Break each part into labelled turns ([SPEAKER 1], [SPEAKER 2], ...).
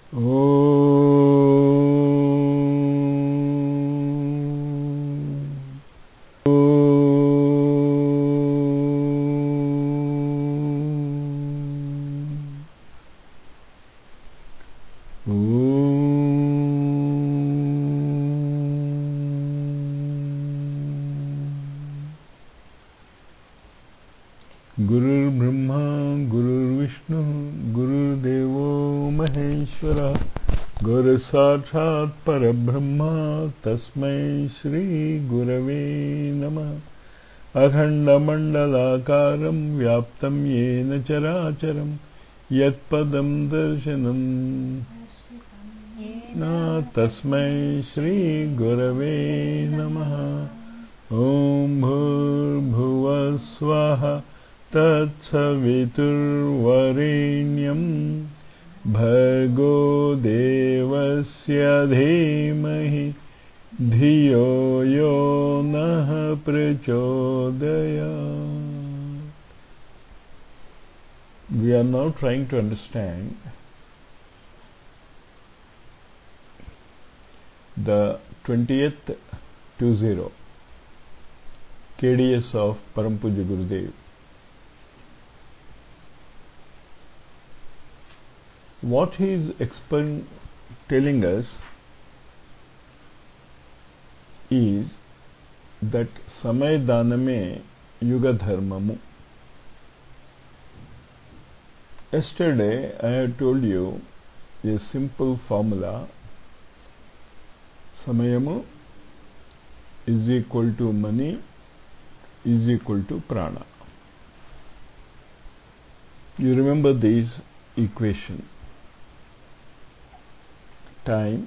[SPEAKER 1] गुरुर्ब्रह्मा गुरुर्विष्णु गुरुर्देवो महेश्वर गुरुसाक्षात् परब्रह्मा तस्मै श्रीगुरवे नमः अखण्डमण्डलाकारं व्याप्तं येन चराचरं यत्पदं दर्शनं न तस्मै श्रीगुरवे नमः ॐ भूर्भुवः स्वः तत्सवितुर्वरेण्यं भर्गो देवस्य धीमहि धियो यो नः प्रचोदयात् We are now trying to understand the 20th 20 KDS of Parampuja Gurudev. What he is explain, telling us is that समय दान में युग धर्मము Yesterday I had told you a simple formula Samayamu is equal to money is equal to prana. You remember this equation. Time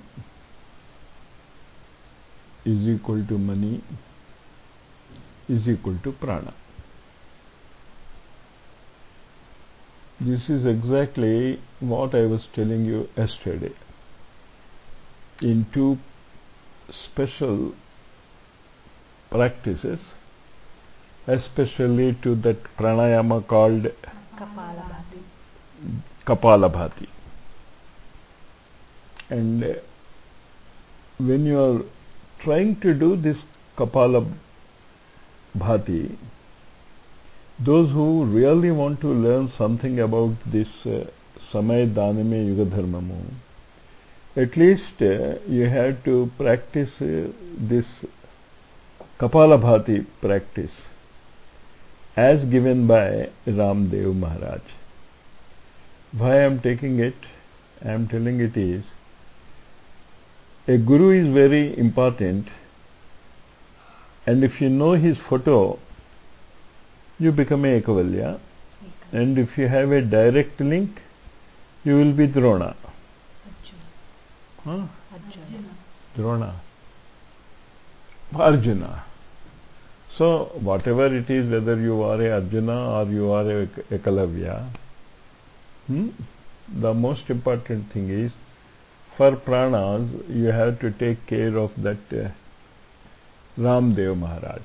[SPEAKER 1] is equal to money is equal to prana. This is exactly what I was telling you yesterday. In two special practices, especially to that pranayama called
[SPEAKER 2] Kapalabhati.
[SPEAKER 1] Kapalabhati. And uh, when you are trying to do this Kapalabhati, those who really want to learn something about this uh, Samay Dhaname Yuga Dharmamu, at least uh, you have to practice uh, this Kapalabhati practice as given by Ramdev Maharaj. Why I am taking it? I am telling it is a guru is very important and if you know his photo you become a Ekavalya and if you have a direct link you will be Drona.
[SPEAKER 2] Arjuna.
[SPEAKER 1] Huh?
[SPEAKER 2] Arjuna.
[SPEAKER 1] Drona. Arjuna. So, whatever it is, whether you are a Arjuna or you are a Ekalavya, hmm, the most important thing is for pranas, you have to take care of that uh, Ramdev Maharaj.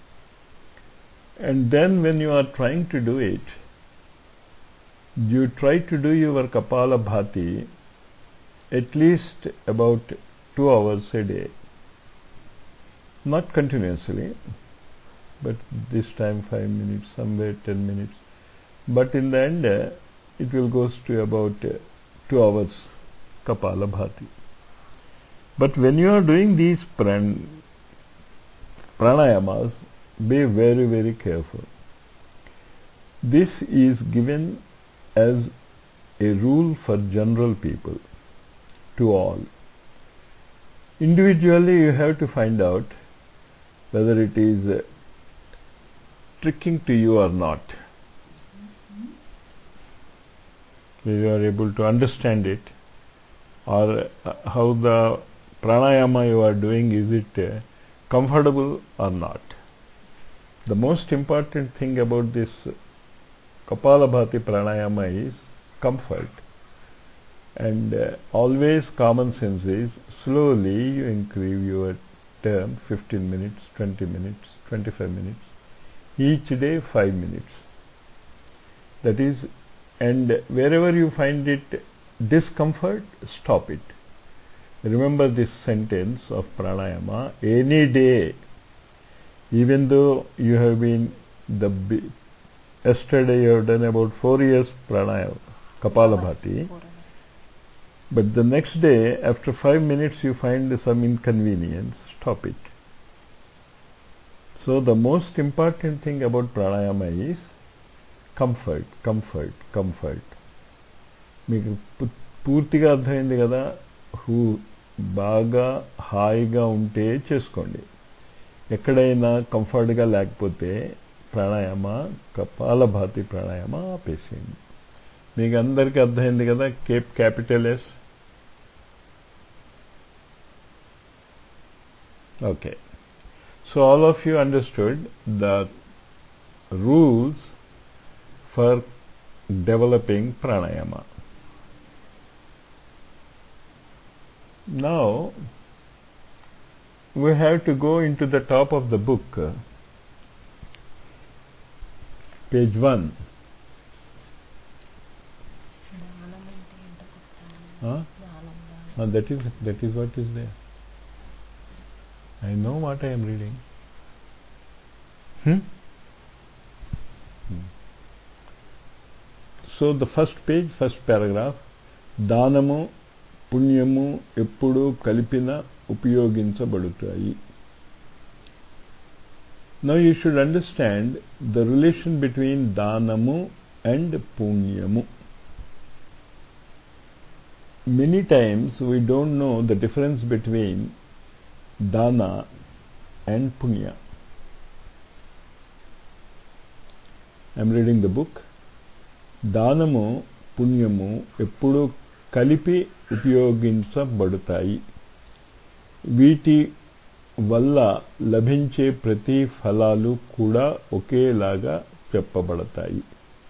[SPEAKER 1] And then when you are trying to do it, you try to do your Kapala Bhati at least about two hours a day. Not continuously, but this time five minutes, somewhere ten minutes. But in the end, uh, it will goes to about uh, two hours Kapala Bhati. But when you are doing these pran- pranayamas, be very, very careful. This is given as a rule for general people, to all. Individually, you have to find out whether it is uh, tricking to you or not. Whether you are able to understand it or uh, how the pranayama you are doing is it uh, comfortable or not. The most important thing about this Kapalabhati pranayama is comfort and uh, always common sense is slowly you increase your term 15 minutes, 20 minutes, 25 minutes, each day 5 minutes. That is, and wherever you find it discomfort, stop it. Remember this sentence of pranayama any day, even though you have been the bi- yesterday you have done about four years pranayama, Kapalabhati,
[SPEAKER 2] Four hours.
[SPEAKER 1] but the next day, after five minutes, you find some inconvenience, stop it. So the most important thing about pranayama is comfort comfort comfort మీకు పు- పూర్తిగా అర్థమైంది కదా who బాగా హాయిగా ఉంటే చేసుకోండి ఎక్కడైనా కంఫర్ట్గా లేకపోతే ప్రాణాయామ కపాలభాతి ప్రాణాయామ ఆపేసేయండి మీకు అందరికీ అర్థమైంది కదా cap capital S okay so all of you understood the rules for developing pranayama. Now, we have to go into the top of the book, uh, page 1.
[SPEAKER 2] ధ్యానం అంటే ఏంటో చెప్తాను
[SPEAKER 1] Huh?
[SPEAKER 2] ధ్యానం ధ్యానం.
[SPEAKER 1] Ah, that, is, that is what is there. I know what I am reading. Hmm? Hmm. So the first page, first paragraph, దానము పుణ్యము ఎప్పుడు కలిపిన ఉపయోగించబడుతాయి Now you should understand the relation between దానము and పుణ్యము. Many times we don't know the difference between dana and punya. I'm reading the book. దానము పుణ్యము ఎప్పుడూ కలిపి ఉపయోగించబడతాయి వీటి వల్ల లభించే ప్రతి ఫలాలు కూడా ఒకేలాగా చెప్పబడతాయి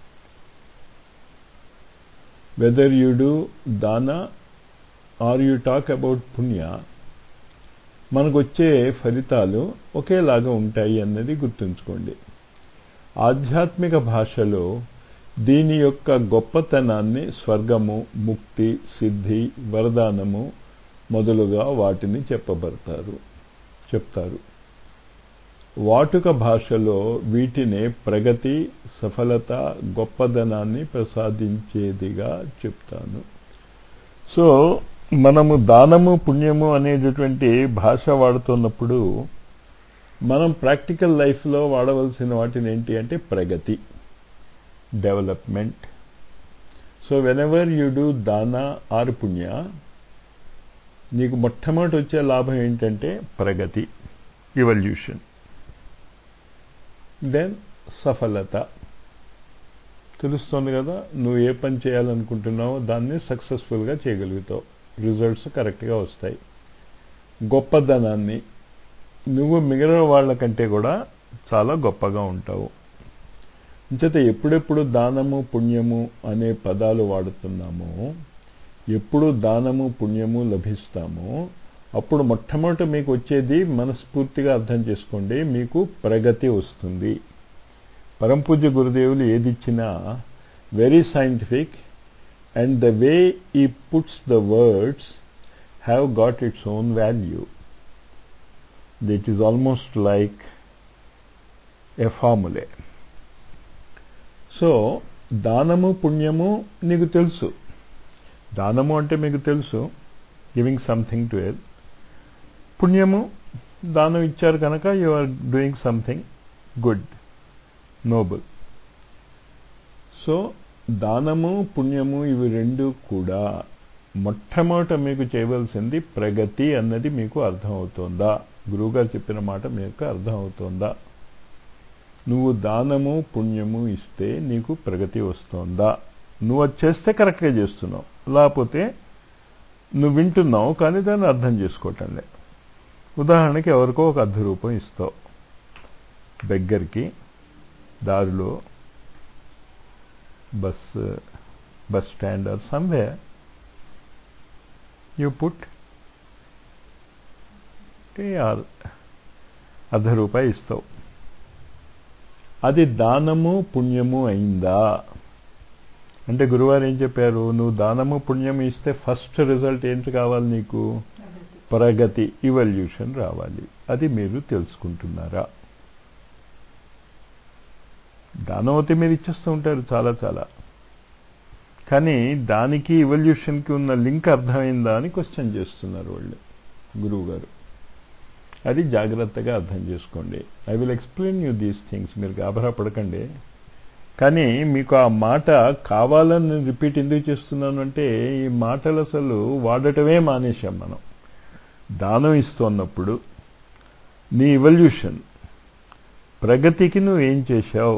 [SPEAKER 1] whether you do dana or you talk about punya మనకొచ్చే ఫలితాలు ఒకేలాగా ఉంటాయి అన్నది గుర్తుంచుకోండి ఆధ్యాత్మిక భాషలో దీని యొక్క గొప్పతనాన్ని స్వర్గము ముక్తి సిద్ధి వరదానము మొదలుగా వాటిని చెప్పబడతారు చెప్తారు వాటుక భాషలో వీటినే ప్రగతి సఫలత గొప్పదనాన్ని ప్రసాదించేదిగా చెప్తాను సో మనము దానము పుణ్యము అనేటటువంటి భాష వాడుతున్నప్పుడు మనం ప్రాక్టికల్ లైఫ్లో వాడవలసిన వాటిని ఏంటి అంటే ప్రగతి development so whenever you do dana or punya నీకు మొట్టమొదటి వచ్చే లాభం ఏంటంటే ప్రగతి ఇవల్యూషన్ దెన్ సఫలత తెలుస్తోంది కదా నువ్వు ఏ పని చేయాలనుకుంటున్నావో దాన్ని సక్సెస్ఫుల్గా చేయగలుగుతావు రిజల్ట్స్ కరెక్ట్గా వస్తాయి గొప్పదనాన్ని నువ్వు మిగిలిన వాళ్ళ కంటే కూడా చాలా గొప్పగా ఉంటావు అంచేత ఎప్పుడెప్పుడు దానము పుణ్యము అనే పదాలు వాడుతున్నామో ఎప్పుడు దానము పుణ్యము లభిస్తామో అప్పుడు మొట్టమొదట మీకు వచ్చేది మనస్ఫూర్తిగా అర్థం చేసుకోండి మీకు ప్రగతి వస్తుంది పరంపూజ్య గురుదేవులు ఏదిచ్చినా very scientific and the way he puts the words have got its own value that is almost like a formula so దానము పుణ్యము నీకు తెలుసు దానము అంటే మీకు తెలుసు గివింగ్ సంథింగ్ టు ఎల్ పుణ్యము దానం ఇచ్చారు కనుక you are doing something good noble so దానము పుణ్యము ఇవి రెండు కూడా మొట్టమొదట మీకు చేయవలసింది ప్రగతి అన్నది మీకు అర్థమవుతోందా గురువుగారు చెప్పిన మాట మీకు అర్థమవుతోందా నువ్వు దానము పుణ్యము ఇస్తే నీకు ప్రగతి వస్తోందా నువ్వు అది చేస్తే కరెక్ట్గా చేస్తున్నావు లేకపోతే నువ్వు వింటున్నావు కానీ దాన్ని అర్థం చేసుకోవటంలే ఉదాహరణకి ఎవరికో ఒక అర్ధ రూపం ఇస్తావు దగ్గరికి దారిలో bus bus stand or some way you put అర్ధ రూపాయి ఇస్తావు అది దానము పుణ్యము అయిందా అంటే గురువారు ఏం చెప్పారు నువ్వు దానము పుణ్యం ఇస్తే ఫస్ట్ రిజల్ట్ ఏంటి కావాలి నీకు
[SPEAKER 2] ప్రగతి
[SPEAKER 1] ప్రగతి ఇవల్యూషన్ రావాలి అది మీరు తెలుసుకుంటున్నారా దానం అయితే మీరు ఇచ్చేస్తూ ఉంటారు చాలా చాలా కానీ దానికి ఇవల్యూషన్కి ఉన్న లింక్ అర్థమైందా అని క్వశ్చన్ చేస్తున్నారు వాళ్ళు గురువు గారు అది జాగ్రత్తగా అర్థం చేసుకోండి I will explain you these things మీరు గాబరా పడకండి కానీ మీకు ఆ మాట కావాలని నేను రిపీట్ ఎందుకు చేస్తున్నాను అంటే ఈ మాటలు అసలు వాడటమే మానేశాం మనం దానం ఇస్తున్నప్పుడు నీ ఇవల్యూషన్ ప్రగతికి నువ్వు ఏం చేశావు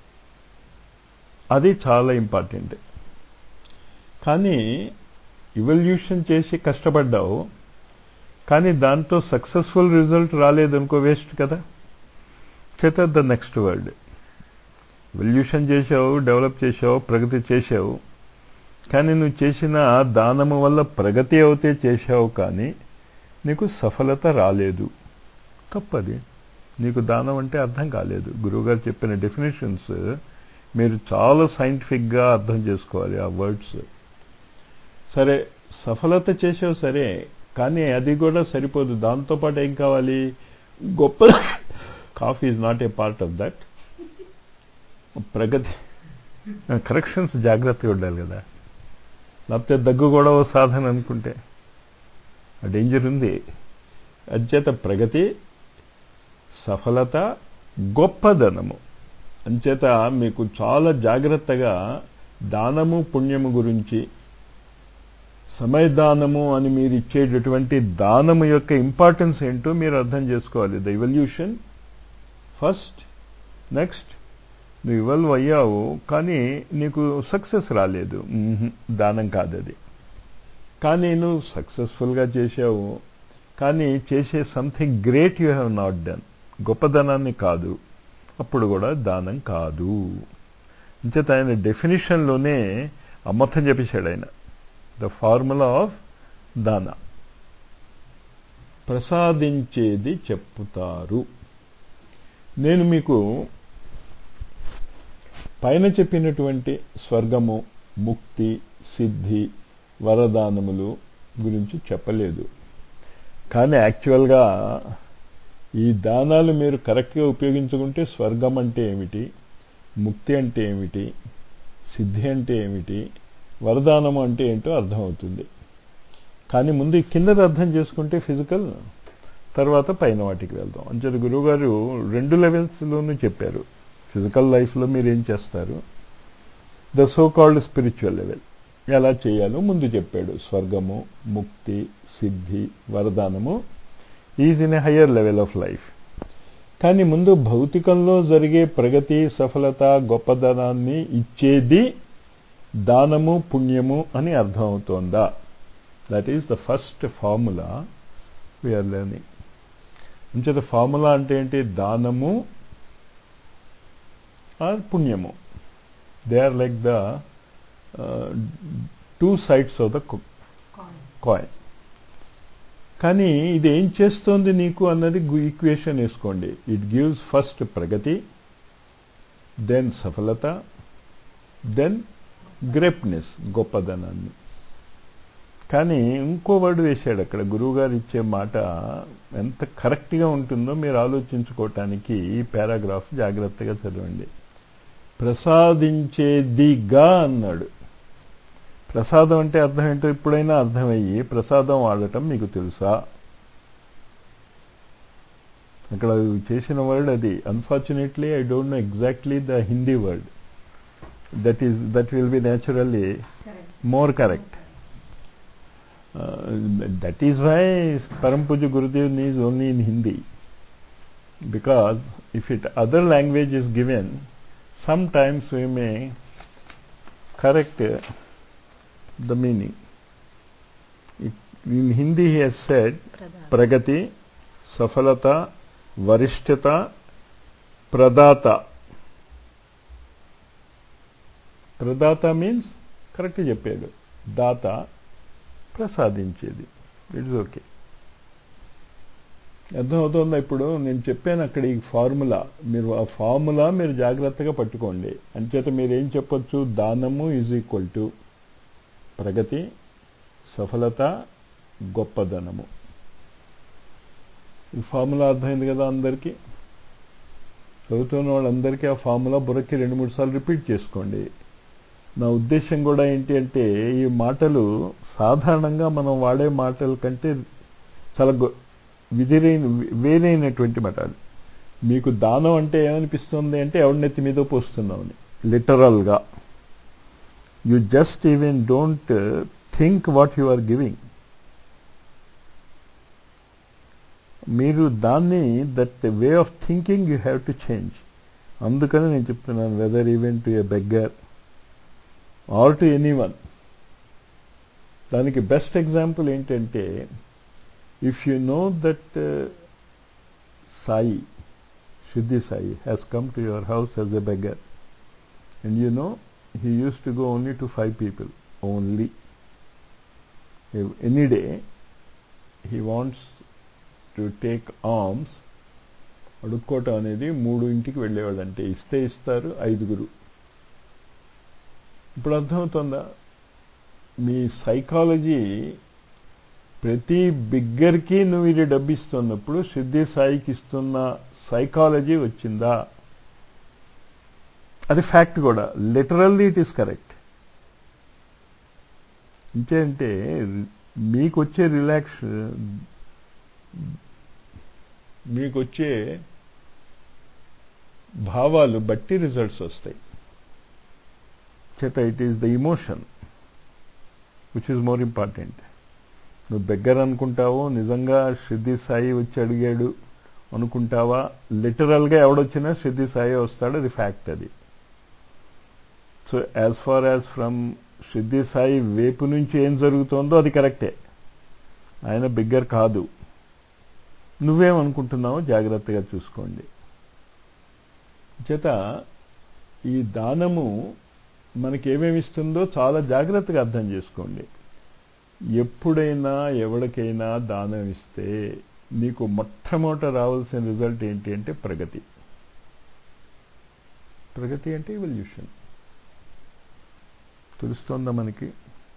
[SPEAKER 1] అది చాలా ఇంపార్టెంట్ కానీ ఇవల్యూషన్ చేసి కష్టపడ్డావు కానీ దాంతో సక్సెస్ఫుల్ రిజల్ట్ రాలేదనుకో వేస్ట్ కదా చేత ద నెక్స్ట్ వర్డ్ ఇవల్యూషన్ చేశావు డెవలప్ చేశావు ప్రగతి చేశావు కానీ నువ్వు చేసిన దానము వల్ల ప్రగతి అవుతే చేశావు కానీ నీకు సఫలత రాలేదు తప్పది నీకు దానం అంటే అర్థం కాలేదు గురువుగారు చెప్పిన డెఫినేషన్స్ మీరు చాలా సైంటిఫిక్గా అర్థం చేసుకోవాలి ఆ వర్డ్స్ సరే సఫలత చేసావు సరే కానీ అది కూడా సరిపోదు దాంతోపాటు ఏం కావాలి గొప్ప coffee is not a part of that ప్రగతి కరెక్షన్స్ జాగ్రత్తగా ఉండాలి కదా లేకపోతే దగ్గు కూడా ఓ సాధన అనుకుంటే ఆ డేంజర్ ఉంది అంచేత ప్రగతి సఫలత గొప్పదనము అంచేత మీకు చాలా జాగ్రత్తగా దానము పుణ్యము గురించి సమయదానము అని మీరు ఇచ్చేటటువంటి దానము యొక్క ఇంపార్టెన్స్ ఏంటో మీరు అర్థం చేసుకోవాలి ద ఇవల్యూషన్ ఫస్ట్ నెక్స్ట్ నువ్వు ఇవల్వ్ అయ్యావు కానీ నీకు సక్సెస్ రాలేదు మ్మ్హ్. దానం కాదది కానీ నువ్వు సక్సెస్ఫుల్గా చేసావు కానీ చేసే something great you have not done గొప్పదనాన్ని కాదు అప్పుడు కూడా దానం కాదు అంచేత ఆయన డెఫినేషన్లోనే అమ్మర్థం చెప్పేశాడు ఆయన ద ఫార్ములా ఆఫ్ దాన ప్రసాదించేది చెప్పుతారు నేను మీకు పైన చెప్పినటువంటి స్వర్గము ముక్తి సిద్ధి వరదానములు గురించి చెప్పలేదు కానీ యాక్చువల్గా ఈ దానాలు మీరు కరెక్ట్గా ఉపయోగించుకుంటే స్వర్గం అంటే ఏమిటి ముక్తి అంటే ఏమిటి సిద్ధి అంటే ఏమిటి వరదానము అంటే ఏంటో అర్థమవుతుంది కానీ ముందు ఈ కిందది అర్థం చేసుకుంటే ఫిజికల్ తర్వాత పైన వాటికి వెళ్దాం అంచేత గురువుగారు రెండు లెవెల్స్లోనూ చెప్పారు ఫిజికల్ లైఫ్లో మీరు ఏం చేస్తారు the so called spiritual level ఎలా చేయాలో ముందు చెప్పాడు స్వర్గము ముక్తి సిద్ధి వరదానము is in a higher level of life కానీ ముందు భౌతికంలో జరిగే ప్రగతి సఫలత గొప్పదనాన్ని ఇచ్చేది దానము పుణ్యము అని అర్థమవుతోందా that is the first formula we are learning అంచేత ఫార్ములా అంటే ఏంటి దానము ఆర్ పుణ్యము they are like the two sides of the
[SPEAKER 2] coin
[SPEAKER 1] coin కానీ ఇది ఏం చేస్తోంది నీకు అన్నది ఈక్వేషన్ వేసుకోండి ఇట్ గివ్స్ ఫస్ట్ ప్రగతి దెన్ సఫలత దెన్ గ్రేప్నెస్ గొప్పదనాన్ని కానీ ఇంకో వర్డ్ వేశాడు అక్కడ గురువుగారు ఇచ్చే మాట ఎంత కరెక్ట్గా ఉంటుందో మీరు ఆలోచించుకోవటానికి ఈ పారాగ్రాఫ్ జాగ్రత్తగా చదవండి ప్రసాదించేదిగా అన్నాడు ప్రసాదం అంటే అర్థం ఏంటో ఇప్పుడైనా అర్థమయ్యి ప్రసాదం వాడటం మీకు తెలుసా అక్కడ చేసిన వర్డ్ అది unfortunately I don't know exactly the Hindi word that is that will be naturally
[SPEAKER 2] correct
[SPEAKER 1] more correct that is why Param Pujya Gurudev is only in Hindi because if it other language is given సమ్ టైమ్స్ we may correct the meaning. It, in Hindi he has said
[SPEAKER 2] ప్రధాన
[SPEAKER 1] pragati, safalata, varishtata, pradata. Pradata means correct చెప్పాడు దాత ప్రసాదించేది it's okay అర్థమవుతుందా ఇప్పుడు నేను చెప్పాను అక్కడ ఈ ఫార్ములా మీరు ఆ ఫార్ములా మీరు జాగ్రత్తగా పట్టుకోండి అంచేత మీరు ఏం చెప్పొచ్చు దానము ఈజ్ ఈక్వల్ టు ప్రగతి సఫలత గొప్పదనము ఈ ఫార్ములా అర్థమైంది కదా అందరికీ చదువుతున్న వాళ్ళందరికీ ఆ ఫార్ములా బుర్రకి రెండు మూడు సార్లు రిపీట్ చేసుకోండి నా ఉద్దేశం కూడా ఏంటి అంటే ఈ మాటలు సాధారణంగా మనం వాడే మాటల కంటే చాలా విధిరైన వేరైనటువంటి మాటలు మీకు దానం అంటే ఏమనిపిస్తుంది అంటే ఎవరినెత్తి మీద పోస్తున్నామని లిటరల్గా you just even don't think what you are giving మీరు దాన్ని that way of thinking you have to change అందుకని నేను చెప్తున్నాను whether even to a beggar or to any వన్ దానికి బెస్ట్ ఎగ్జాంపుల్ ఏంటంటే if you know that Sai Siddhi Sai has come to your house as a beggar and you know he use to go only to five people only any day he wants to take alms అడుక్కోవటం అనేది మూడు ఇంటికి వెళ్ళేవాడు అంటే ఇస్తే ఇస్తారు ఐదుగురు ఇప్పుడు అర్థమవుతుందా మీ సైకాలజీ ప్రతి బిగ్గర్కి నువ్వు ఇది డబ్బు ఇస్తున్నప్పుడు సిద్ధి సాయికి ఇస్తున్న సైకాలజీ వచ్చిందా అది ఫ్యాక్ట్ కూడా లిటరల్లీ ఇట్ ఈస్ కరెక్ట్ ఇంకేంటే మీకు వచ్చే రిలాక్స్ మీకు వచ్చే భావాలు బట్టి రిజల్ట్స్ వస్తాయి చేత it is the emotion which is more important నువ్వు దగ్గర అనుకుంటావో నిజంగా సిద్ధి సాయి వచ్చి అడిగాడు అనుకుంటావా లిటరల్గా ఎవడొచ్చినా సిద్ధి సాయి వస్తాడు అది ఫ్యాక్ట్ అది so as far as from Siddhi Sai వైపు నుంచి ఏం జరుగుతోందో అది కరెక్టే ఆయన బిగ్గర్ కాదు నువ్వేమనుకుంటున్నావో జాగ్రత్తగా చూసుకోండి చేత ఈ దానము మనకేమేమి ఇస్తుందో చాలా జాగ్రత్తగా అర్థం చేసుకోండి ఎప్పుడైనా ఎవరికైనా దానం ఇస్తే నీకు మొట్టమొదట రావాల్సిన రిజల్ట్ ఏంటి అంటే ప్రగతి ప్రగతి అంటే ఎవల్యూషన్ తెలుస్తోందా మనకి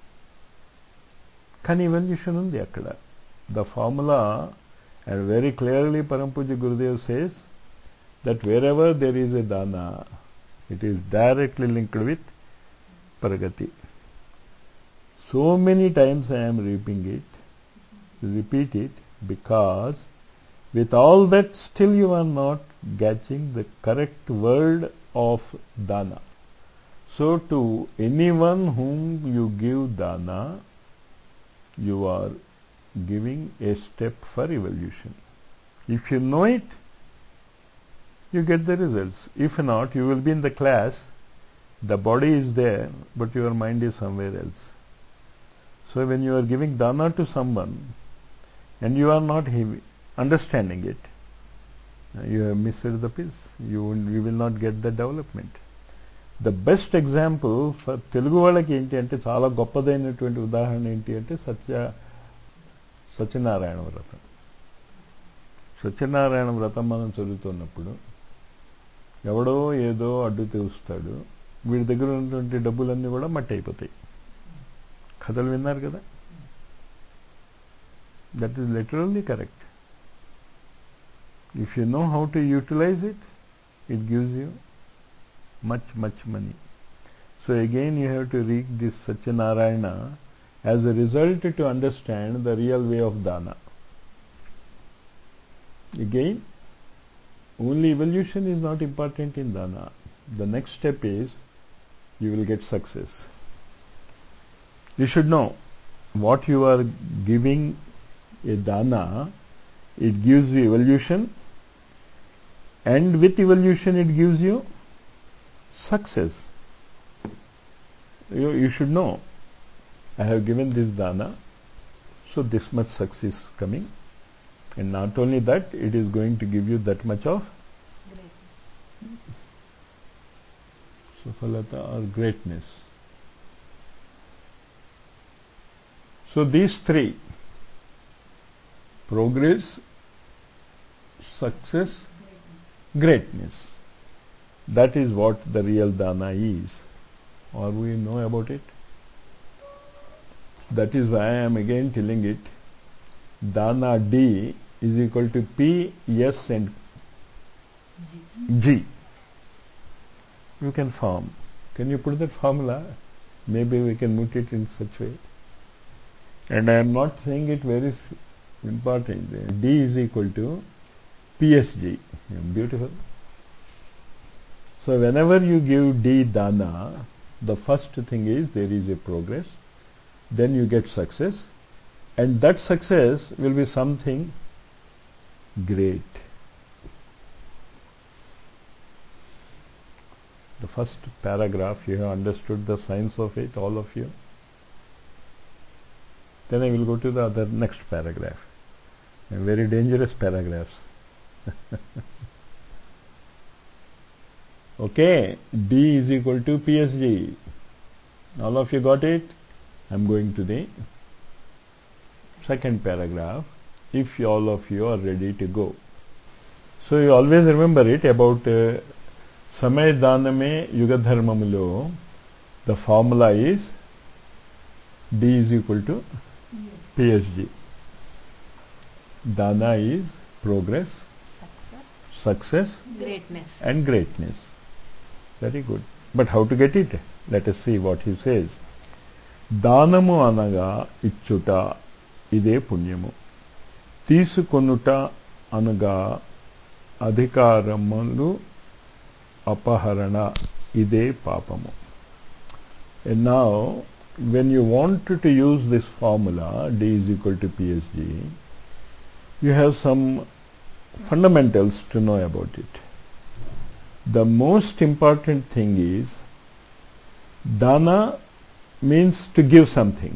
[SPEAKER 1] కానీ ఎవల్యూషన్ ఉంది అక్కడ the formula and very clearly పరంపూజ Gurudev says that wherever there is a దానా it is directly linked with ప్రగతి so many times I am repeating it, repeat it, because with all that still you are not getting the correct word of dana. So to anyone whom you give dana, you are giving a step for evolution. If you know it, you get the results. If not, you will be in the class, the body is there, but your mind is somewhere else. So when you are giving dana to someone and you are not understanding it, you have missed the piece. You, you will not get the development. The best example for Telugu వాళ్ళకి ఏంటి అంటే చాలా గొప్పదైనటువంటి ఉదాహరణ ఏంటి అంటే సత్య సత్యనారాయణ వ్రతం సత్యనారాయణ వ్రతం మనం చదువుతున్నప్పుడు ఎవడో ఏదో అడ్డు తెలుస్తాడు వీడి దగ్గర ఉన్నటువంటి డబ్బులన్నీ కూడా మట్టి అయిపోతాయి కథలు విన్నారు కదా that is literally correct if you know how to utilize it it gives you much, much money. So again you have to read this Satyanarayana as a result to understand the real way of dana. Again, only evolution is not important in dana. The next step is you will get success. You should know what you are giving a dana, it gives you evolution, and with evolution it gives you success. You, you should know, I have given this dana, so this much success coming. And not only that, it is going to give you that much of
[SPEAKER 2] Great.
[SPEAKER 1] safalata or greatness. So these three, progress, success, greatness. That is what the real dana is. Or we know about it? That is why I am again telling it. Dana D is equal to P, S and G. You can form. Can you put that formula? Maybe we can put it in such way. And I am not saying it very s- important. D is equal to PSG. Beautiful. So whenever you give D dana, the first thing is there is a progress, then you get success, and that success will be something great. The first paragraph, you have understood the science of it, all of you. Then I will go to the other next paragraph. Very dangerous paragraphs. okay, D is equal to PSG. All of you got it? I'm going to the second paragraph. If all of you are ready to go. So you always remember it about uh, సమయదానమే యుగధర్మములో the formula is D is equal to PhD dana is progress
[SPEAKER 2] Success,
[SPEAKER 1] success
[SPEAKER 2] greatness.
[SPEAKER 1] and greatness. Very good. But how to get it? Let us see what he says. దానము అనగా ఇచ్చుట ఇదే పుణ్యము తీసుకొనుట అనగా అధికారములు అపహరణ ఇదే పాపము And now, when you want to use this formula, D is equal to PSG, you have some fundamentals to know about it. The most important thing is dana means to give something.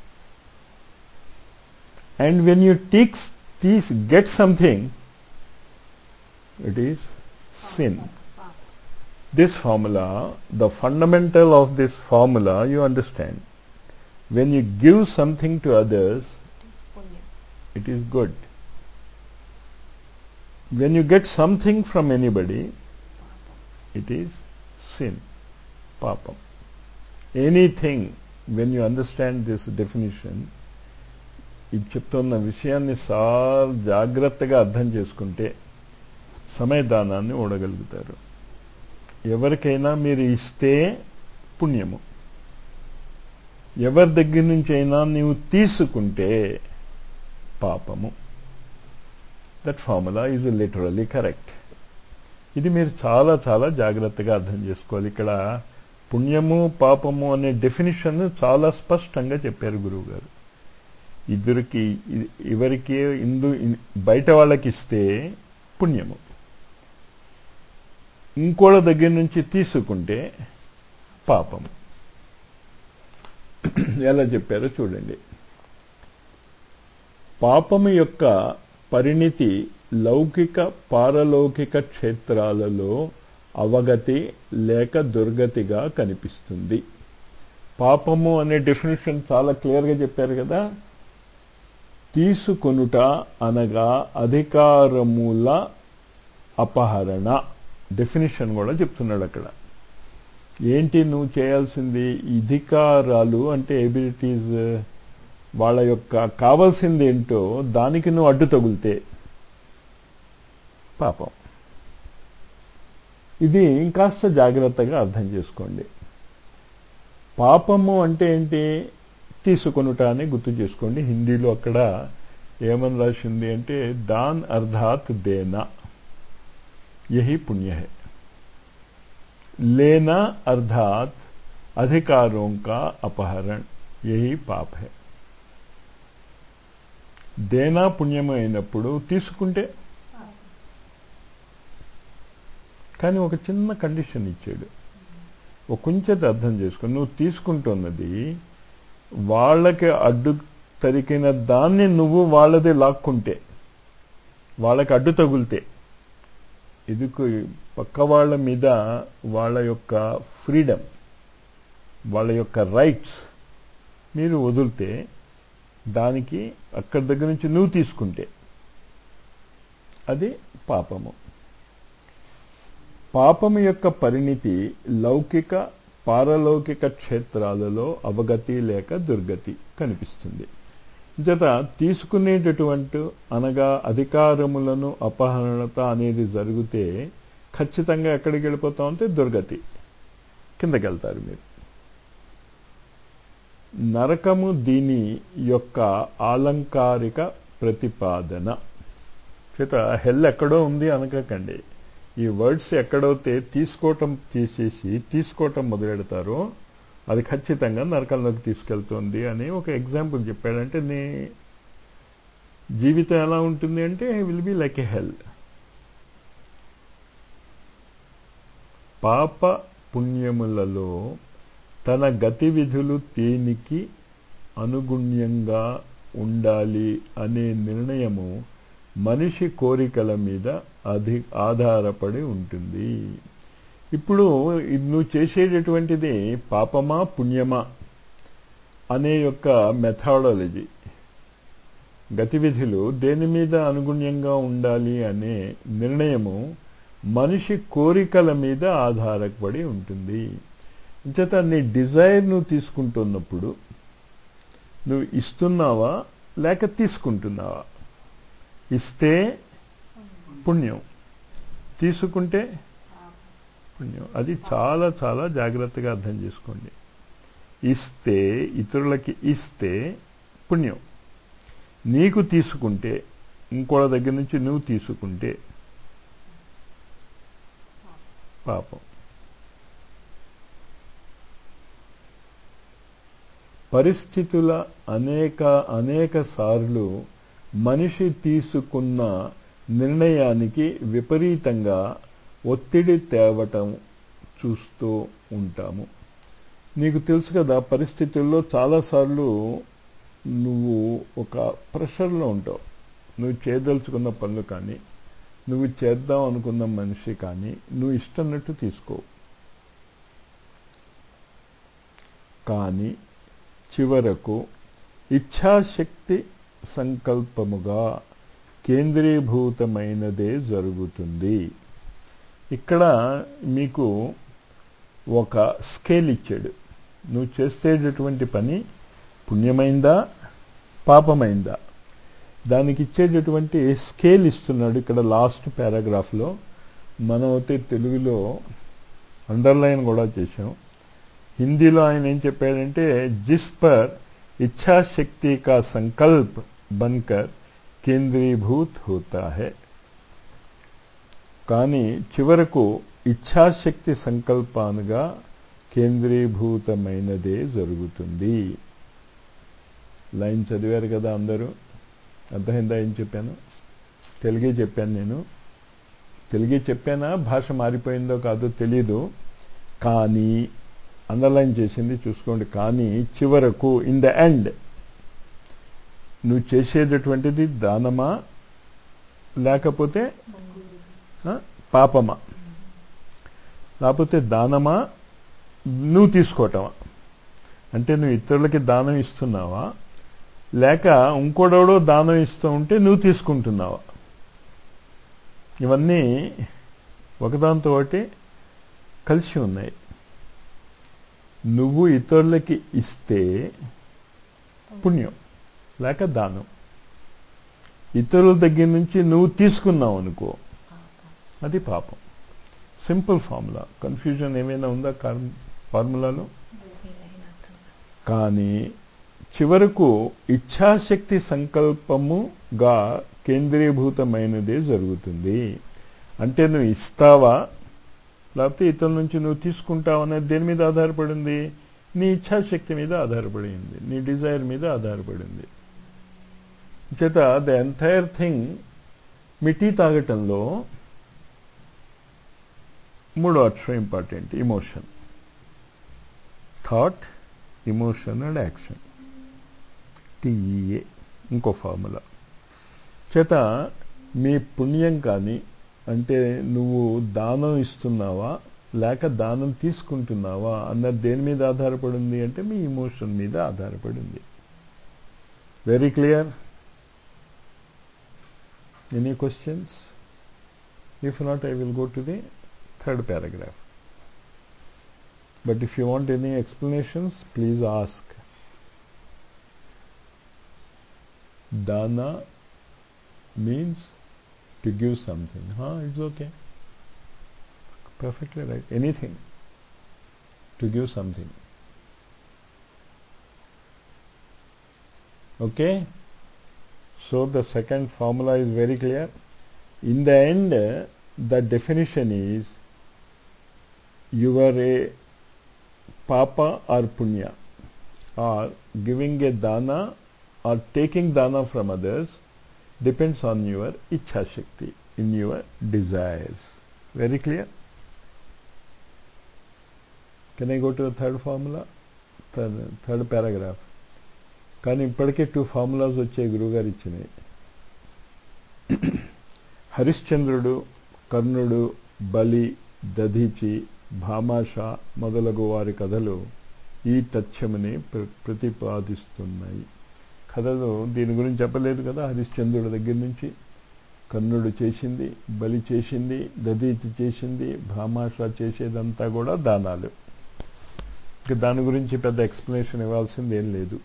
[SPEAKER 1] And when you take this, get something, it is sin. This formula, the fundamental of this formula, you understand. When you give something to others,
[SPEAKER 2] Punya.
[SPEAKER 1] it is good. When you get something from anybody, it is sin, papam. Anything, when you understand this definition, ఇది చెప్తున్న విషయాన్ని sir జాగ్రత్తగా అర్థం చేసుకుంటే సమయదానాన్ని ఓడగలుగుతారు ఎవరికైనా మీరు ఇస్తే పుణ్యము ఎవరి దగ్గర నుంచి అయినా నీవు తీసుకుంటే పాపము that formula is literally correct ఇది మీరు చాలా చాలా జాగ్రత్తగా అర్థం చేసుకోవాలి ఇక్కడ పుణ్యము పాపము అనే డెఫినిషన్ చాలా స్పష్టంగా చెప్పారు గురువు గారు ఇద్దరికి ఇ- ఎవరికి ఇందు ఇన్- బయట వాళ్ళకి ఇస్తే పుణ్యము ఇంకోళ్ళ దగ్గర నుంచి తీసుకుంటే పాపము ఎలా చెప్పారో చూడండి పాపము యొక్క పరిణితి లౌకిక పారలౌకిక క్షేత్రాలలో అవగతి లేక దుర్గతిగా కనిపిస్తుంది పాపము అనే డెఫినేషన్ చాలా క్లియర్గా చెప్పారు కదా తీసుకొనుట అనగా అధికారముల అపహరణ డెఫినేషన్ కూడా చెప్తున్నాడు అక్కడ ఏంటి నువ్వు చేయాల్సింది అధికారాలు అంటే ఎబిలిటీస్ వాళ్ళ యొక్క కావాల్సింది ఏంటో దానికి నువ్వు అడ్డు తగులితే పాపం ఇది ఇంకాస్త జాగ్రత్తగా అర్థం చేసుకోండి పాపము అంటే ఏంటి తీసుకొనుట అని గుర్తు చేసుకోండి హిందీలో అక్కడ ఏమని రాసింది అంటే దాన్ అర్థాత్ దేనా यही पुण्य है लेना अर्थात अधिकारों का अपहरण यही పాప్ है దేనా పుణ్యము అయినప్పుడు తీసుకుంటే కానీ ఒక చిన్న కండిషన్ ఇచ్చాడు ఒక కొంచెం అర్థం చేసుకుని నువ్వు తీసుకుంటున్నది వాళ్ళకి అడ్డు తరికిన దాన్ని నువ్వు వాళ్ళది లాక్కుంటే వాళ్ళకి అడ్డు తగులితే ఇది పక్క వాళ్ళ మీద వాళ్ళ యొక్క ఫ్రీడమ్ వాళ్ళ యొక్క రైట్స్ మీరు వదిలితే దానికి అక్కడి దగ్గర నుంచి నువ్వు తీసుకుంటే అది పాపము పాపము యొక్క పరిణితి లౌకిక పారలౌకిక క్షేత్రాలలో అవగతి లేక దుర్గతి కనిపిస్తుంది జత తీసుకునేటటువంటి అనగా అధికారములను అపహరణత అనేది జరిగితే ఖచ్చితంగా ఎక్కడికి వెళ్ళిపోతామంటే దుర్గతి కిందకి వెళ్తారు మీరు నరకము దీని యొక్క ఆలంకారిక ప్రతిపాదన చేత హెల్ ఎక్కడో ఉంది అనకండి ఈ వర్డ్స్ ఎక్కడైతే తీసుకోవటం తీసేసి తీసుకోవటం మొదలెడతారో అది ఖచ్చితంగా నరకంలోకి తీసుకెళ్తుంది అని ఒక ఎగ్జాంపుల్ చెప్పాడంటే నీ జీవితం ఎలా ఉంటుంది అంటే will be like a hell పాప పుణ్యములలో తన గతివిధులు దేనికి అనుగుణ్యంగా ఉండాలి అనే నిర్ణయము మనిషి కోరికల మీద అధి ఆధారపడి ఉంటుంది ఇప్పుడు నువ్వు చేసేటటువంటిది పాపమా పుణ్యమా అనే యొక్క మెథాడాలజీ గతివిధులు దేని మీద అనుగుణ్యంగా ఉండాలి అనే నిర్ణయము మనిషి కోరికల మీద ఆధారపడి ఉంటుంది చేత నీ డిజైర్ నువ్వు తీసుకుంటున్నప్పుడు నువ్వు ఇస్తున్నావా లేక తీసుకుంటున్నావా ఇస్తే పుణ్యం తీసుకుంటే పుణ్యం అది చాలా చాలా జాగ్రత్తగా అర్థం చేసుకోండి ఇస్తే ఇతరులకి ఇస్తే పుణ్యం నీకు తీసుకుంటే ఇంకోళ్ళ దగ్గర నుంచి నువ్వు తీసుకుంటే పాపం పరిస్థితుల అనేక అనేక సార్లు మనిషి తీసుకున్న నిర్ణయానికి విపరీతంగా ఒత్తిడి తేవటం చూస్తూ ఉంటాము నీకు తెలుసు కదా పరిస్థితుల్లో చాలాసార్లు నువ్వు ఒక ప్రెషర్లో ఉంటావు నువ్వు చేయదలుచుకున్న పనులు కానీ నువ్వు చేద్దాం అనుకున్న మనిషి కానీ నువ్వు ఇష్టన్నట్టు తీసుకో కానీ చివరకు ఇచ్ఛాశక్తి సంకల్పముగా కేంద్రీభూతమైనదే జరుగుతుంది ఇక్కడ మీకు ఒక స్కేల్ ఇచ్చాడు నువ్వు చేసేటటువంటి పని పుణ్యమైందా పాపమైందా దానికి ఇచ్చేటటువంటి స్కేల్ ఇస్తున్నాడు ఇక్కడ లాస్ట్ పారాగ్రాఫ్లో మనం అయితే తెలుగులో అండర్లైన్ కూడా చేశాం హిందీలో ఆయన ఏం చెప్పాడంటే జిస్ పర్ ఇచ్ఛాశక్తి కా సంకల్ప్ బన్కర్ కేంద్రీభూత్ హోతా హై కానీ చివరకు ఇచ్ఛాశక్తి సంకల్పానుగా కేంద్రీభూతమైనదే జరుగుతుంది లైన్ చదివారు కదా అందరూ అర్థమైందా ఏం చెప్పాను తెలుగే చెప్పాను నేను తెలుగే చెప్పానా భాష మారిపోయిందో కాదో తెలీదు కానీ అండర్లైన్ చేసింది చూసుకోండి కానీ చివరకు ఇన్ ద ఎండ్ నువ్వు చేసేటటువంటిది దానమా లేకపోతే పాపమా లేకపోతే దానమా నువ్వు తీసుకోవటమా అంటే నువ్వు ఇతరులకి దానం ఇస్తున్నావా లేక ఇంకోడెవడో దానం ఇస్తూ ఉంటే నువ్వు తీసుకుంటున్నావా ఇవన్నీ ఒకదాంతో ఒకటి కలిసి ఉన్నాయి నువ్వు ఇతరులకి ఇస్తే పుణ్యం లేక దానం ఇతరుల దగ్గర నుంచి నువ్వు తీసుకున్నావు అనుకో అది పాపం సింపుల్ ఫార్ములా కన్ఫ్యూజన్ ఏమైనా ఉందా ఫార్ములాలో కానీ చివరకు ఇచ్ఛాశక్తి సంకల్పముగా కేంద్రీభూతమైనదే జరుగుతుంది అంటే నువ్వు ఇస్తావా లేకపోతే ఇతరుల నుంచి నువ్వు తీసుకుంటావు అనేది దేని మీద ఆధారపడింది నీ ఇచ్ఛాశక్తి మీద ఆధారపడింది నీ డిజైర్ మీద ఆధారపడింది చేత ద ఎంటైర్ థింగ్ మిటీ తాగటంలో మూడో అక్షరం important emotion thought emotion and action TEA ఇంకో ఫార్ములా చేత మీ పుణ్యం కానీ అంటే నువ్వు దానం ఇస్తున్నావా లేక దానం తీసుకుంటున్నావా అన్నది దేని మీద ఆధారపడింది అంటే మీ ఇమోషన్ మీద ఆధారపడింది very clear any questions If not, I will go to the third paragraph. But if you want any explanations, please ask. Dana means to give something. Huh? It's okay. Perfectly right. Anything. To give something. Okay? So the second formula is very clear. In the end, the definition is you are a papa or punya or giving a dana or taking dana from others depends on your ichha shakti in your desires very clear can i go to the third formula third, third paragraph కానీ ఇప్పటికే two formulas వచ్చాయి గురువుగారు ఇచ్చినాయి హరిశ్చంద్రుడు కర్ణుడు బలి దధీచి భామాష మొదలగు వారి కథలు ఈ తథ్యముని ప్ర- ప్రతిపాదిస్తున్నాయి కథలు దీని గురించి చెప్పలేదు కదా హరిశ్చంద్రుడి దగ్గర నుంచి కర్ణుడు చేసింది బలి చేసింది దధీచి చేసింది భామాష చేసేదంతా కూడా దానాలు ఇక దాని గురించి పెద్ద ఎక్స్ప్లెనేషన్ ఇవ్వాల్సింది ఏం లేదు